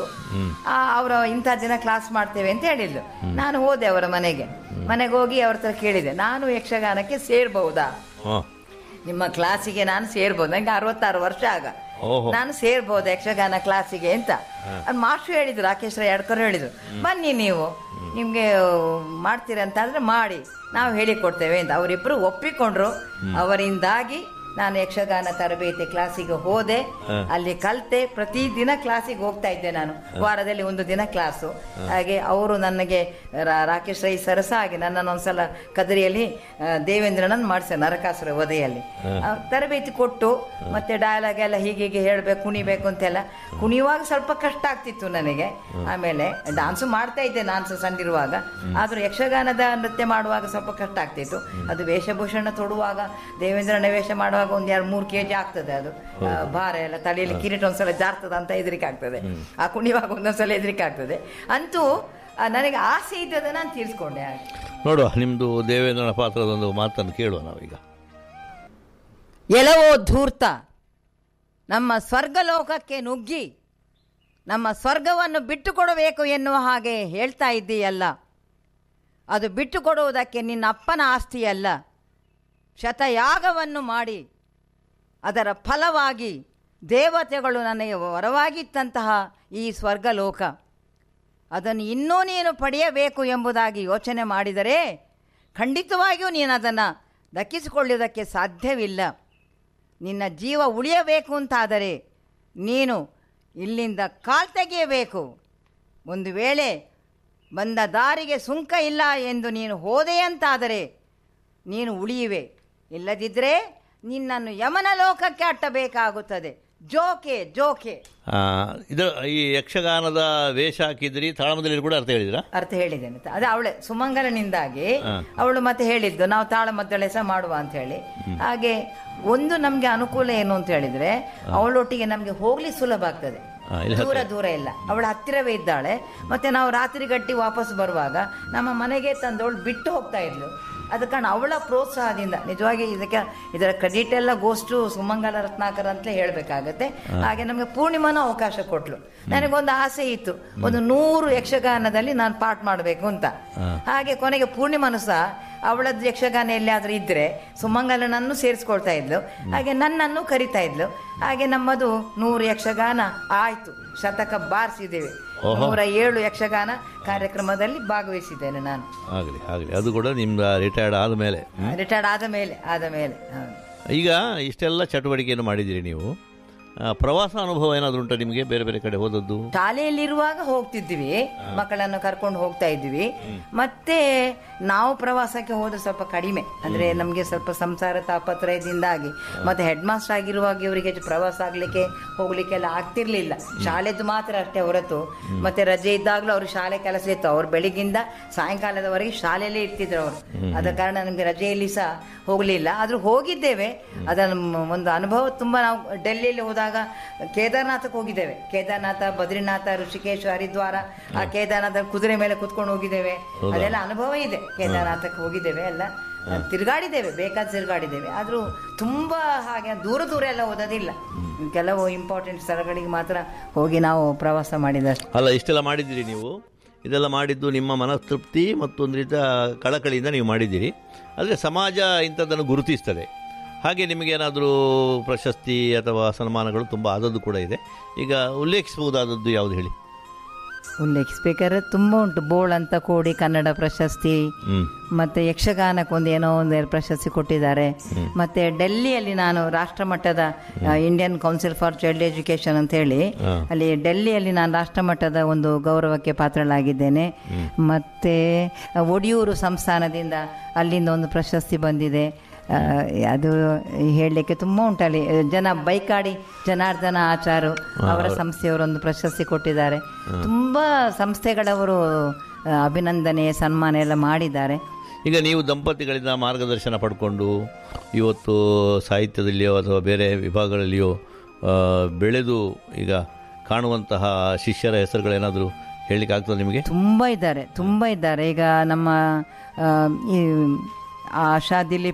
ಅವರು ಇಂಥ ದಿನ ಕ್ಲಾಸ್ ಮಾಡ್ತೇವೆ ಅಂತ ಹೇಳಿದ್ಲು ನಾನು ಹೋದೆ ಅವರ ಮನೆಗೆ ಮನೆಗೆ ಹೋಗಿ ಅವ್ರ ಹತ್ರ ಕೇಳಿದೆ ನಾನು ಯಕ್ಷಗಾನಕ್ಕೆ ಸೇರ್ಬಹುದಾ ಹಾಂ ನಿಮ್ಮ ಕ್ಲಾಸಿಗೆ ನಾನು ಸೇರ್ಬೋದು ನಂಗೆ ಅರವತ್ತಾರು ವರ್ಷ ಆಗ ಓಹೋ ನಾನು ಸೇರ್ಬೋದು ಯಕ್ಷಗಾನ ಕ್ಲಾಸಿಗೆ ಅಂತ ಅದು ಮಾಸ್ಟ್ರು ಹೇಳಿದ್ರು ರಾಕೇಶ್ ರೈ ಅಡ್ಕರ್ ಹೇಳಿದ್ರು ಬನ್ನಿ ನೀವು ನಿಮಗೆ ಮಾಡ್ತೀರಾ ಅಂತ ಆದರೆ ಮಾಡಿ ನಾವು ಹೇಳಿಕೊಡ್ತೇವೆ ಅಂತ ಅವರಿಬ್ಬರು ಒಪ್ಪಿಕೊಂಡ್ರು ಅವರಿಂದಾಗಿ ನಾನು ಯಕ್ಷಗಾನ ತರಬೇತಿ ಕ್ಲಾಸಿಗೆ ಹೋದೆ ಅಲ್ಲಿ ಕಲ್ತೆ ಪ್ರತಿದಿನ ಕ್ಲಾಸಿಗೆ ಹೋಗ್ತಾ ಇದ್ದೆ ನಾನು ವಾರದಲ್ಲಿ ಒಂದು ದಿನ ಕ್ಲಾಸು ಹಾಗೆ ಅವರು ನನಗೆ ರಾ- ರಾಕೇಶ್ ರೈ ಸರಸ ಹಾಗೆ ನನ್ನನ್ನು ಒಂದ್ಸಲ ಕದರಿಯಲ್ಲಿ ಆ, ದೇವೇಂದ್ರನನ್ನು ಮಾಡಿಸ ನರಕಾಸುರ ವಧೆಯಲ್ಲಿ ಆ, ತರಬೇತಿ ಕೊಟ್ಟು ಮತ್ತೆ ಡಯಲಾಗ್ ಎಲ್ಲ ಹೀಗೆ ಹೀಗೆ ಹೇಳ್ಬೇಕು ಕುಣಿಬೇಕು ಅಂತೆಲ್ಲ ಕುಣಿಯುವಾಗ ಸ್ವಲ್ಪ ಕಷ್ಟ ಆಗ್ತಿತ್ತು ನನಗೆ ಆಮೇಲೆ ಡಾನ್ಸ್ ಮಾಡ್ತಾ ಇದ್ದೆ ನಾನು ಸಣ್ಣಿರುವಾಗ ಆದ್ರೂ ಯಕ್ಷಗಾನದ ನೃತ್ಯ ಮಾಡುವಾಗ ಸ್ವಲ್ಪ ಕಷ್ಟ ಆಗ್ತಿತ್ತು ಅದು ವೇಷಭೂಷಣ ತೊಡುವಾಗ ದೇವೇಂದ್ರನ ವೇಷ ಮಾಡುವಾಗ ಒಂದ್ ಎರಡು ಮೂರು ಕೆ ಜಿ ಆಗ್ತದೆ ಅದು ಆ, ಭಾರ ಎಲ್ಲ ತಲೆಯಲ್ಲಿ ಕಿರೀಟ ಒಂದ್ಸಲ ಜಾರ್ತದ ಅಂತ ಹೆದರಿಕೆ ಆಗ್ತದೆ ಆ ಕುಣಿಯುವಾಗ ಒಂದೊಂದ್ಸಲ ಹೆದರಿಕೆ ಆಗ್ತದೆ ಅಂತೂ ಆ, ನನಗೆ ಆಸೆ ಇದ್ದದ ನಾನು ತೀರಿಸ್ಕೊಂಡೆ ಹಾಗೆ ನೋಡುವ ನಿಮ್ಮದು ದೇವೇಂದ್ರನ ಪಾತ್ರದ ಒಂದು ಮಾತನ್ನು ಕೇಳುವ ನಾವೀಗ ಎಲವೋ ಧೂರ್ತ ನಮ್ಮ ಸ್ವರ್ಗಲೋಕಕ್ಕೆ ನುಗ್ಗಿ ನಮ್ಮ ಸ್ವರ್ಗವನ್ನು ಬಿಟ್ಟುಕೊಡಬೇಕು ಎನ್ನುವ ಹಾಗೆ ಹೇಳ್ತಾ ಇದ್ದೀಯಲ್ಲ ಅದು ಬಿಟ್ಟುಕೊಡುವುದಕ್ಕೆ ನಿನ್ನ ಅಪ್ಪನ ಆಸ್ತಿಯಲ್ಲ ಶತಯಾಗವನ್ನು ಮಾಡಿ ಅದರ ಫಲವಾಗಿ ದೇವತೆಗಳು ನನಗೆ ವರವಾಗಿತ್ತಂತಹ ಈ ಸ್ವರ್ಗಲೋಕ ಅದನ್ನು ಇನ್ನೂ ನೀನು ಪಡೆಯಬೇಕು ಎಂಬುದಾಗಿ ಯೋಚನೆ ಮಾಡಿದರೆ ಖಂಡಿತವಾಗಿಯೂ ನೀನು ಅದನ್ನು ದಕ್ಕಿಸಿಕೊಳ್ಳುವುದಕ್ಕೆ ಸಾಧ್ಯವಿಲ್ಲ ನಿನ್ನ ಜೀವ ಉಳಿಯಬೇಕು ಅಂತಾದರೆ ನೀನು ಇಲ್ಲಿಂದ ಕಾಲ್ ತೆಗೆಯಬೇಕು ಒಂದು ವೇಳೆ ಬಂದ ದಾರಿಗೆ ಸುಂಕ ಇಲ್ಲ ಎಂದು ನೀನು ಹೋದೆಯಂತಾದರೆ ನೀನು ಉಳಿಯುವೆ ಇಲ್ಲದಿದ್ದರೆ ನಿನ್ನನ್ನು ಯಮನ ಲೋಕಕ್ಕೆ ಅಟ್ಟಬೇಕಾಗುತ್ತದೆ ಜೋಕೆ ಜೋಕೆ ಆ, ಇದು ಈ ಯಕ್ಷಗಾನದ ವೇಷ ಹಾಕಿದ್ರಿ ತಾಳಮದಲ್ಲಿ ಕೂಡ ಅರ್ಥ ಹೇಳಿದ್ರಾ ಅರ್ಥ ಹೇಳಿದ್ದೇನೆ ಅದೇ ಅವಳೆ ಸುಮಂಗಲನಿಂದಾಗಿ ಅವಳು ಮತ್ತೆ ಹೇಳಿದ್ದು ನಾವು ತಾಳಮದ್ದಳೆ ಸಹ ಮಾಡುವ ಅಂತ ಹೇಳಿ ಹಾಗೆ ಒಂದು ನಮ್ಗೆ ಅನುಕೂಲ ಏನು ಅಂತ ಹೇಳಿದ್ರೆ ಅವಳೊಟ್ಟಿಗೆ ನಮ್ಗೆ ಹೋಗ್ಲಿ ಸುಲಭ ಆಗ್ತದೆ ಆ, ಇಲ್ಲಿ ದೂರ ದೂರ ಇಲ್ಲ ಅವಳ ಹತ್ತಿರವೇ ಇದ್ದಾಳೆ ಮತ್ತೆ ನಾವು ರಾತ್ರಿ ಗಟ್ಟಿ ವಾಪಸ್ ಬರುವಾಗ ನಮ್ಮ ಮನೆಗೆ ತಂದವಳು ಬಿಟ್ಟು ಹೋಗ್ತಾ ಇದ್ಲು ಅದ ಕಾರಣ ಅವಳ ಪ್ರೋತ್ಸಾಹದಿಂದ ನಿಜವಾಗಿ ಇದಕ್ಕೆ ಇದರ ಕ್ರೆಡಿಟ್ ಎಲ್ಲ ಗೋಸ್ಟು ಸುಮಂಗಲ ರತ್ನಾಕರ್ ಅಂತಲೇ ಹೇಳಬೇಕಾಗತ್ತೆ ಹಾಗೆ ನಮಗೆ ಪೂರ್ಣಿಮನೂ ಅವಕಾಶ ಕೊಟ್ಲು ನನಗೊಂದು ಆಸೆ ಇತ್ತು ಒಂದು ನೂರು ಯಕ್ಷಗಾನದಲ್ಲಿ ನಾನು ಪಾಠ ಮಾಡಬೇಕು ಅಂತ ಹಾಗೆ ಕೊನೆಗೆ ಪೂರ್ಣಿಮನು ಸಹ ಅವಳದ್ದು ಯಕ್ಷಗಾನ ಎಲ್ಲಿಯಾದ್ರೂ ಇದ್ರೆ ಸುಮಂಗಲನನ್ನು ಸೇರಿಸ್ಕೊಳ್ತಾ ಇದ್ಲು ಹಾಗೆ ನನ್ನನ್ನು ಕರಿತಾ ಇದ್ಲು ಹಾಗೆ ನಮ್ಮದು ನೂರು ಯಕ್ಷಗಾನ ಆಯ್ತು ಶತಕ ಬಾರಿಸಿದ್ದೇವೆ ನೂರ ಏಳು ಯಕ್ಷಗಾನ ಕಾರ್ಯಕ್ರಮದಲ್ಲಿ ಭಾಗವಹಿಸಿದ್ದೇನೆ ನಾನು ಆಗಲಿ ಆಗಲಿ ಅದು ಕೂಡ ನಿಮ್ದು ರಿಟೈರ್ಡ್ ಆದಮೇಲೆ ರಿಟೈರ್ಡ್ ಆದ ಮೇಲೆ ಆದ ಮೇಲೆ ಹೌದು. ಈಗ ಇಷ್ಟೆಲ್ಲ ಚಟುವಟಿಕೆಯನ್ನು ಮಾಡಿದ್ದೀರಿ ನೀವು ಆ, ಪ್ರವಾಸ ಅನುಭವ ಏನಾದರೂ ಉಂಟಾ ನಿಮಗೆ ಬೇರೆ ಬೇರೆ ಕಡೆ ಹೋದದ್ದು ಶಾಲೆಯಲ್ಲಿರುವಾಗ ಹೋಗ್ತಿದ್ವಿ ಮಕ್ಕಳನ್ನು ಕರ್ಕೊಂಡು ಹೋಗ್ತಾ ಇದ್ವಿ ಮತ್ತೆ ನಾವು ಪ್ರವಾಸಕ್ಕೆ ಹೋದ್ರೆ ಸ್ವಲ್ಪ ಕಡಿಮೆ ಅಂದ್ರೆ ನಮಗೆ ಸ್ವಲ್ಪ ಸಂಸಾರ ತಾಪತ್ರಯದಿಂದಾಗಿ ಮತ್ತೆ ಹೆಡ್ ಮಾಸ್ಟರ್ ಆಗಿರುವಾಗ ಇವರಿಗೆ ಪ್ರವಾಸ ಆಗ್ಲಿಕ್ಕೆ ಹೋಗ್ಲಿಕ್ಕೆಲ್ಲ ಆಗ್ತಿರ್ಲಿಲ್ಲ ಶಾಲೆದು ಮಾತ್ರ ಅಷ್ಟೇ ಹೊರತು ಮತ್ತೆ ರಜೆ ಇದ್ದಾಗಲೂ ಅವ್ರು ಶಾಲೆ ಕೆಲಸ ಇತ್ತು ಅವ್ರು ಬೆಳಿಗ್ಗಿಂದ ಸಾಯಂಕಾಲದವರೆಗೆ ಶಾಲೆಯಲ್ಲೇ ಇರ್ತಿದ್ರು ಅವರು ಆದ ಕಾರಣ ನಮಗೆ ರಜೆಯಲ್ಲಿ ಸಹ ಹೋಗಲಿಲ್ಲ ಆದ್ರೂ ಹೋಗಿದ್ದೇವೆ ಅದನ್ನು ಮ್- ಒಂದು ಅನುಭವ ತುಂಬಾ ನಾವು ಡೆಲ್ಲಿಯಲ್ಲಿ ಹೋದಾಗ ಕೇದಾರ್ನಾಥಕ್ಕೆ ಹೋಗಿದ್ದೇವೆ ಕೇದಾರ್ನಾಥ ಬದ್ರಿನಾಥ ಋಷಿಕೇಶ್ ಹರಿದ್ವಾರ ಆ ಕೇದಾರ್ನಾಥ ಕುದುರೆ ಮೇಲೆ ಕುತ್ಕೊಂಡು ಹೋಗಿದ್ದೇವೆ ಅದೆಲ್ಲ ಅನುಭವ ಇದೆ ಕೇದಾರ್ನಾಥಕ್ಕೆ ಹೋಗಿದ್ದೇವೆ ಎಲ್ಲ ತಿರುಗಾಡಿದ್ದೇವೆ ಬೇಕಾದ ತಿರುಗಾಡಿದ್ದೇವೆ ಆದ್ರೂ ತುಂಬಾ ಹಾಗೆ ದೂರ ದೂರ ಎಲ್ಲ ಓದೋದಿಲ್ಲ ಕೆಲವು ಇಂಪಾರ್ಟೆಂಟ್ ಸ್ಥಳಗಳಿಗೆ ಮಾತ್ರ ಹೋಗಿ ನಾವು ಪ್ರವಾಸ ಮಾಡಿದಷ್ಟು ಅಲ್ಲ ಇಷ್ಟೆಲ್ಲ ಮಾಡಿದ್ದೀರಿ ನೀವು ಇದೆಲ್ಲ ಮಾಡಿದ್ದು ನಿಮ್ಮ ಮನಸ್ತೃಪ್ತಿ ಮತ್ತು ಒಂದು ರೀತಿಯ ಕಳಕಳಿಯಿಂದ ನೀವು ಮಾಡಿದ್ದೀರಿ ಆದರೆ ಸಮಾಜ ಇಂಥದ್ದನ್ನು ಗುರುತಿಸ್ತದೆ ಹಾಗೆ ನಿಮಗೇನಾದರೂ ಪ್ರಶಸ್ತಿ ಅಥವಾ ಸನ್ಮಾನಗಳು ತುಂಬ ಆದದ್ದು ಕೂಡ ಇದೆ ಈಗ ಉಲ್ಲೇಖಿಸಬಹುದಾದದ್ದು ಯಾವುದು ಹೇಳಿ ಉಲ್ಲೇಖಿಸ್ಬೇಕಾದ್ರೆ ತುಂಬ ಉಂಟು ಬೋಳ್ ಅಂತ ಕೂಡಿ ಕನ್ನಡ ಪ್ರಶಸ್ತಿ ಹ್ಞೂ ಮತ್ತೆ ಯಕ್ಷಗಾನಕ್ಕೊಂದು ಏನೋ ಒಂದೆರಡು ಪ್ರಶಸ್ತಿ ಕೊಟ್ಟಿದ್ದಾರೆ ಮತ್ತೆ ಡೆಲ್ಲಿಯಲ್ಲಿ ನಾನು ರಾಷ್ಟ್ರ ಮಟ್ಟದ Indian council for child education ಅಂತ ಹೇಳಿ ಹಾ. ಅಲ್ಲಿ ಡೆಲ್ಲಿಯಲ್ಲಿ ನಾನು ರಾಷ್ಟ್ರ ಮಟ್ಟದ ಒಂದು ಗೌರವಕ್ಕೆ ಪಾತ್ರಳಾಗಿದ್ದೇನೆ ಮತ್ತೆ ಒಡಿಯೂರು ಸಂಸ್ಥಾನದಿಂದ ಅಲ್ಲಿಂದ ಒಂದು ಪ್ರಶಸ್ತಿ ಬಂದಿದೆ ಆ, ಅದು ಹೇಳಲಿಕ್ಕೆ ತುಂಬ ಉಂಟಲ್ಲಿ ಜನ ಬೈಕಾಡಿ ಜನಾರ್ದನ ಆಚಾರು ಅವರ ಸಂಸ್ಥೆಯವರೊಂದು ಪ್ರಶಸ್ತಿ ಕೊಟ್ಟಿದ್ದಾರೆ ತುಂಬ ಸಂಸ್ಥೆಗಳವರು ಆ, ಅಭಿನಂದನೆ ಸನ್ಮಾನ ಎಲ್ಲ ಮಾಡಿದ್ದಾರೆ ಈಗ ನೀವು ದಂಪತಿಗಳಿಂದ ಮಾರ್ಗದರ್ಶನ ಪಡ್ಕೊಂಡು ಇವತ್ತು ಸಾಹಿತ್ಯದಲ್ಲಿಯೋ ಅಥವಾ ಬೇರೆ ವಿಭಾಗಗಳಲ್ಲಿಯೋ ಆ, ಬೆಳೆದು ಈಗ ಕಾಣುವಂತಹ ಶಿಷ್ಯರ ಹೆಸರುಗಳೇನಾದರೂ ಹೇಳಲಿಕ್ಕೆ ಆಗ್ತದೆ ನಿಮಗೆ ತುಂಬ ಇದ್ದಾರೆ ತುಂಬ ಇದ್ದಾರೆ ಈಗ ನಮ್ಮ ಆ, ಈ ಆಶಾ ದಿಲೀಪ್